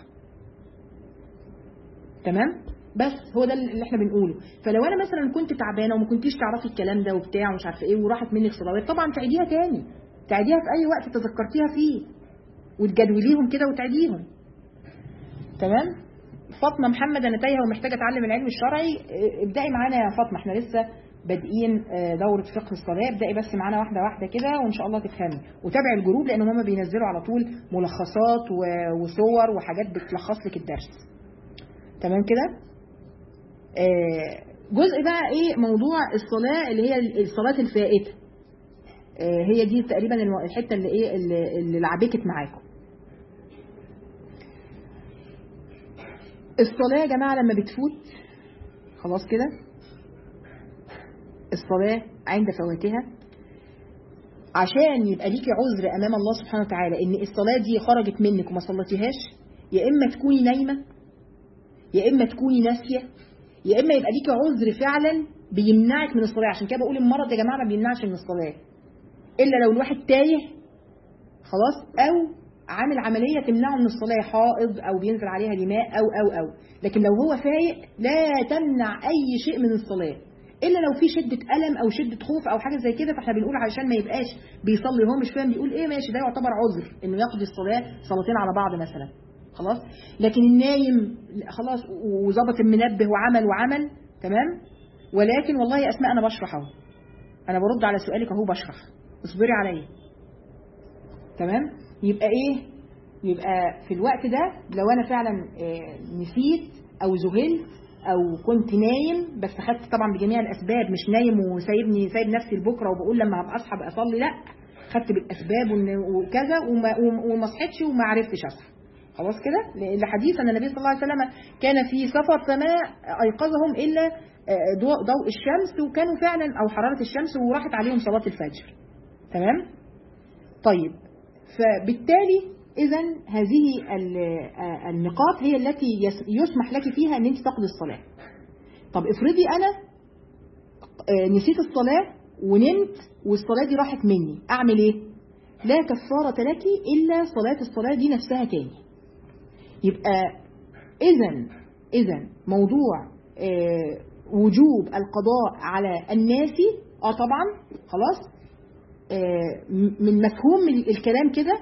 تمام بس هو ده اللي احنا بنقوله فلو انا مثلا كنت تعبانه وما كنتيش تعرفي الكلام ده وبتاع ومش عارفه ايه وراحت منك صلوات طبعا تعيديها تاني تعيديها في اي وقت تذكرتيها فيه وتجدوليهم كده وتعيديهم تمام فاطمه محمد انا تايهه ومحتاجه اتعلم العلم الشرعي ابدأي معانا يا فاطمه احنا لسه بادئين دورة فقه الصلاة ابدأي بس معانا واحدة واحدة كده وإن شاء الله تفهمي وتابعي الجروب لأن هما بينزلوا على طول ملخصات وصور وحاجات بتلخص لك الدرس تمام كده آه جزء بقى ايه موضوع الصلاة اللي هي الصلاة الفائتة آه هي دي تقريبا الحتة اللي ايه اللي, اللي لعبكت معاكم الصلاة يا جماعة لما بتفوت خلاص كده الصلاة عند فواتها عشان يبقى ليكي عذر امام الله سبحانه وتعالى ان الصلاة دي خرجت منك وما صليتيهاش يا اما تكوني نايمة يا اما تكوني ناسيه يا اما يبقى ليكي عذر فعلا بيمنعك من الصلاه عشان كده بقول المرض يا جماعه ما بيمنعش من الصلاه الا لو الواحد تايه خلاص او عامل عمليه تمنعه من الصلاه حائض او بينزل عليها دماء او او او لكن لو هو فايق لا تمنع اي شيء من الصلاه الا لو في شده الم او شده خوف او حاجه زي كده فاحنا بنقول عشان ما يبقاش بيصلي هو مش فاهم بيقول ايه ماشي ده يعتبر عذر انه يقضي الصلاه صلاتين على بعض مثلا خلاص لكن النايم خلاص وظبط المنبه وعمل وعمل تمام ولكن والله يا اسماء انا بشرح اهو انا برد على سؤالك اهو بشرح اصبري عليا تمام يبقى ايه يبقى في الوقت ده لو انا فعلا آه، نسيت او ذهلت او كنت نايم بس خدت طبعا بجميع الاسباب مش نايم وسايبني سايب نفسي لبكره وبقول لما هبقى اصحى ابقى اصلي لا خدت بالاسباب وإن- وكذا وما, وما صحيتش وما عرفتش اصحى خلاص كده لحديث ان النبي صلى الله عليه وسلم كان في سفر فما ايقظهم الا آه، ضوء ضوء الشمس وكانوا فعلا او حراره الشمس وراحت عليهم صلاه الفجر تمام طيب فبالتالي اذا هذه ال- آه، النقاط هي التي يس- يسمح لك فيها ان انت تقضي الصلاه طب افرضي انا آه، نسيت الصلاه ونمت والصلاه دي راحت مني اعمل ايه لا كفاره لك الا صلاه الصلاه دي نفسها تاني يبقى اذا اذا موضوع آه، وجوب القضاء على الناس اه طبعا خلاص آه، م- من مفهوم ال- الكلام كده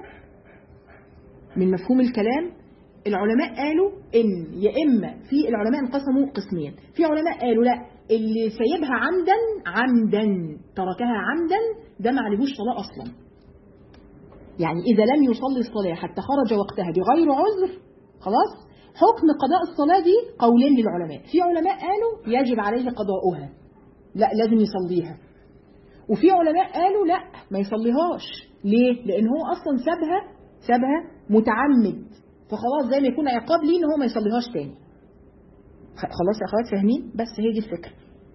من مفهوم الكلام العلماء قالوا ان يا اما في العلماء انقسموا قسمين في علماء قالوا لا اللي سايبها عمدا عمدا تركها عمدا ده ما عليهوش صلاه اصلا يعني اذا لم يصلي الصلاه حتى خرج وقتها بغير عذر خلاص حكم قضاء الصلاه دي قولين للعلماء في علماء قالوا يجب عليه قضاؤها لا لازم يصليها وفي علماء قالوا لا ما يصليهاش ليه لان هو اصلا سابها سابها متعمد فخلاص زي ما يكون عقاب ليه ان هو ما يصليهاش تاني خ- خلاص يا اخوات فاهمين بس هي دي الفكره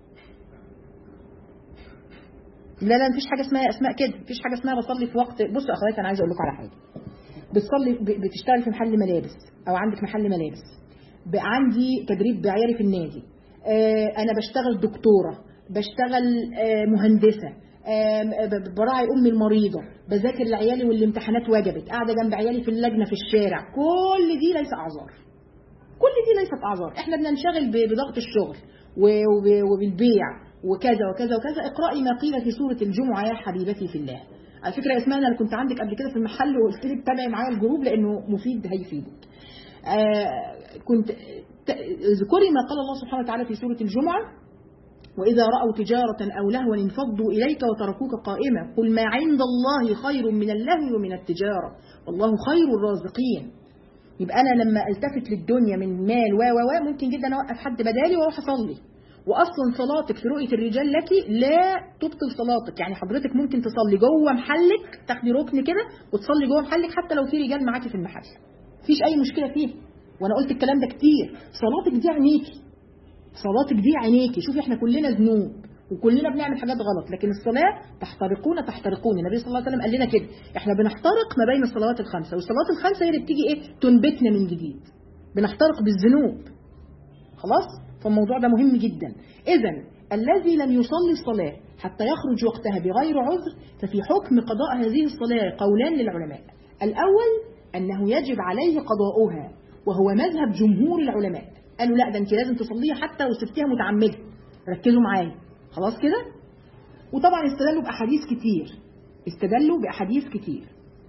لا لا مفيش حاجه اسمها اسماء كده مفيش حاجه اسمها بصلي في وقت بصوا يا اخوات انا عايزه اقول لكم على حاجه بتصلي ب- بتشتغل في محل ملابس او عندك محل ملابس ب- عندي تدريب بعياري في النادي آه، انا بشتغل دكتوره بشتغل آه، مهندسه آم، ب- براعي امي المريضه بذاكر لعيالي والامتحانات وجبت قاعده جنب عيالي في اللجنه في الشارع كل دي ليس اعذار كل دي ليست اعذار احنا بننشغل ب- بضغط الشغل و- وب- وبالبيع وكذا وكذا وكذا اقرأي ما قيل في سورة الجمعة يا حبيبتي في الله على فكرة يا اسماء انا كنت عندك قبل كده في المحل وقلت لك تابعي معايا الجروب لانه مفيد هيفيدك آه كنت ت- اذكري ما قال الله سبحانه وتعالى في سورة الجمعة وإذا رأوا تجارة أو لهوا انفضوا إليك وتركوك قائمة قل ما عند الله خير من اللهو ومن التجارة والله خير الرازقين يبقى أنا لما ألتفت للدنيا من مال و و و ممكن جدا أوقف حد بدالي وأروح أصلي وأصلا صلاتك في رؤية الرجال لك لا تبطل صلاتك يعني حضرتك ممكن تصلي جوه محلك تاخدي ركن كده وتصلي جوه محلك حتى لو في رجال معاكي في المحل مفيش أي مشكلة فيه وأنا قلت الكلام ده كتير صلاتك دي عينيكي صلاتك دي عينيكي شوفي احنا كلنا ذنوب وكلنا بنعمل حاجات غلط لكن الصلاة تحترقون تحترقون النبي صلى الله عليه وسلم قال لنا كده احنا بنحترق ما بين الصلوات الخمسة والصلوات الخمسة هي اللي بتيجي ايه تنبتنا من جديد بنحترق بالذنوب خلاص فالموضوع ده مهم جدا اذا الذي لم يصلي الصلاة حتى يخرج وقتها بغير عذر ففي حكم قضاء هذه الصلاة قولان للعلماء الأول أنه يجب عليه قضاؤها وهو مذهب جمهور العلماء قالوا لا ده انت لازم تصليها حتى لو سبتيها متعمدة ركزوا معايا خلاص كده وطبعا استدلوا بأحاديث كتير استدلوا بأحاديث كتير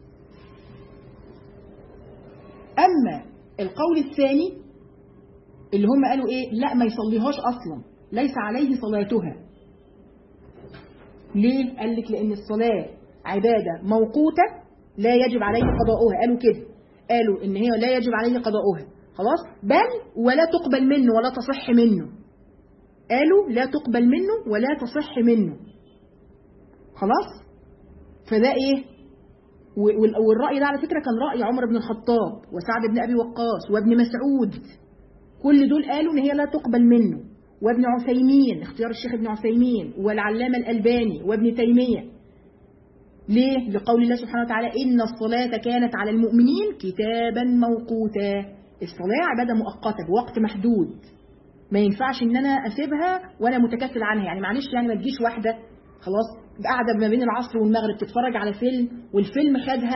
أما القول الثاني اللي هم قالوا ايه لا ما يصليهاش اصلا ليس عليه صلاتها ليه قال لك لان الصلاه عباده موقوته لا يجب عليه قضاؤها قالوا كده قالوا ان هي لا يجب عليه قضاؤها خلاص بل ولا تقبل منه ولا تصح منه قالوا لا تقبل منه ولا تصح منه خلاص فده ايه وال- والرأي ده على فكرة كان رأي عمر بن الخطاب وسعد بن أبي وقاص وابن مسعود كل دول قالوا ان هي لا تقبل منه وابن عثيمين اختيار الشيخ ابن عثيمين والعلامة الألباني وابن تيمية ليه؟ لقول الله سبحانه وتعالى إن الصلاة كانت على المؤمنين كتابا موقوتا الصلاة عبادة مؤقتة بوقت محدود ما ينفعش ان انا اسيبها وانا متكاسل عنها يعني معلش يعني ما تجيش واحده خلاص قاعده ما بين العصر والمغرب تتفرج على فيلم والفيلم خدها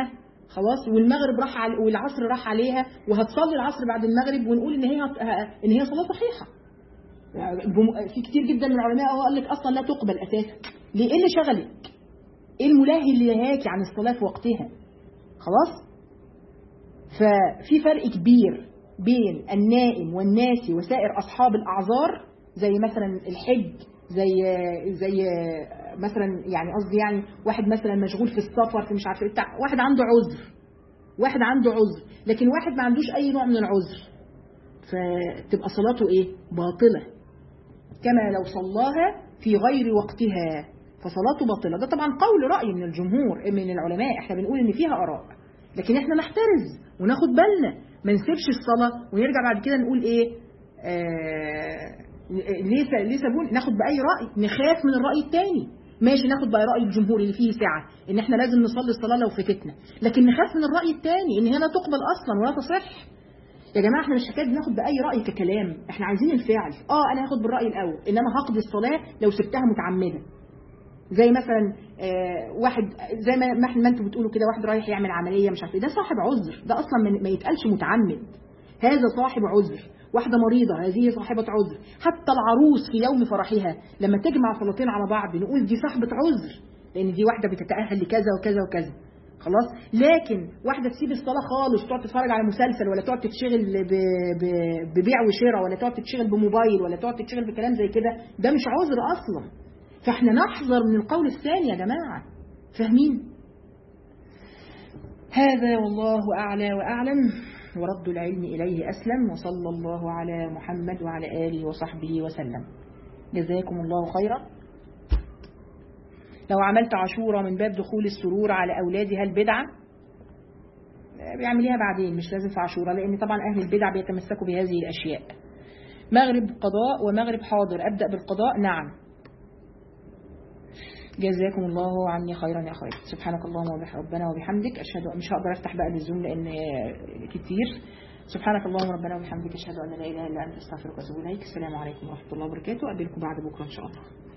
خلاص والمغرب راح على والعصر راح عليها وهتصلي العصر بعد المغرب ونقول ان هي ان هي صلاه صحيحه بم- في كتير جدا من العلماء هو قال لك اصلا لا تقبل اساسا ليه ايه اللي شغلك ايه الملاهي اللي يهاكي عن الصلاه في وقتها خلاص ففي فرق كبير بين النائم والناسي وسائر اصحاب الاعذار زي مثلا الحج زي زي مثلا يعني قصدي يعني واحد مثلا مشغول في السفر في مش عارف ايه بتاع واحد عنده عذر واحد عنده عذر لكن واحد ما عندوش اي نوع من العذر فتبقى صلاته ايه باطله كما لو صلاها في غير وقتها فصلاته باطله ده طبعا قول راي من الجمهور من العلماء احنا بنقول ان فيها اراء لكن احنا نحترز وناخد بالنا ما نسيبش الصلاه ونرجع بعد كده نقول ايه آه ليه س- ليه سابون ناخد باي راي نخاف من الراي الثاني ماشي ناخد بقى راي الجمهور اللي فيه سعه ان احنا لازم نصلي الصلاه لو فاتتنا لكن نخاف من الراي الثاني ان هي لا تقبل اصلا ولا تصح يا جماعه احنا مش حكايه بناخد باي راي ككلام احنا عايزين الفعل اه انا هاخد بالراي الاول انما هقضي الصلاه لو سبتها متعمده زي مثلا آه واحد زي ما ما احنا ما انتوا بتقولوا كده واحد رايح يعمل عمليه مش عارف ايه ده صاحب عذر ده اصلا ما- ما يتقالش متعمد هذا صاحب عذر واحده مريضه هذه صاحبه عذر حتى العروس في يوم فرحها لما تجمع صلاتين على بعض نقول دي صاحبه عذر لان دي واحده بتتاهل لكذا وكذا وكذا خلاص لكن واحده تسيب الصلاه خالص تقعد تتفرج على مسلسل ولا تقعد تتشغل ب- ب- ببيع وشراء ولا تقعد تتشغل بموبايل ولا تقعد تتشغل بكلام زي كده ده مش عذر اصلا فاحنا نحذر من القول الثاني يا جماعه فاهمين هذا والله اعلى واعلم ورد العلم اليه اسلم وصلى الله على محمد وعلى اله وصحبه وسلم جزاكم الله خيرا لو عملت عاشورة من باب دخول السرور على أولادي هل بدعة؟ بيعمليها بعدين مش لازم في عاشورة لأن طبعا أهل البدع بيتمسكوا بهذه الأشياء مغرب قضاء ومغرب حاضر أبدأ بالقضاء نعم جزاكم الله عني خيرا يا خير سبحانك اللهم وبح ربنا وبحمدك أشهد مش هقدر أفتح بقى بالزوم لأن كتير سبحانك اللهم ربنا وبحمدك أشهد أن لا إله إلا أنت أستغفرك وأتوب إليك السلام عليكم ورحمة الله وبركاته أقابلكم بعد بكرة إن شاء الله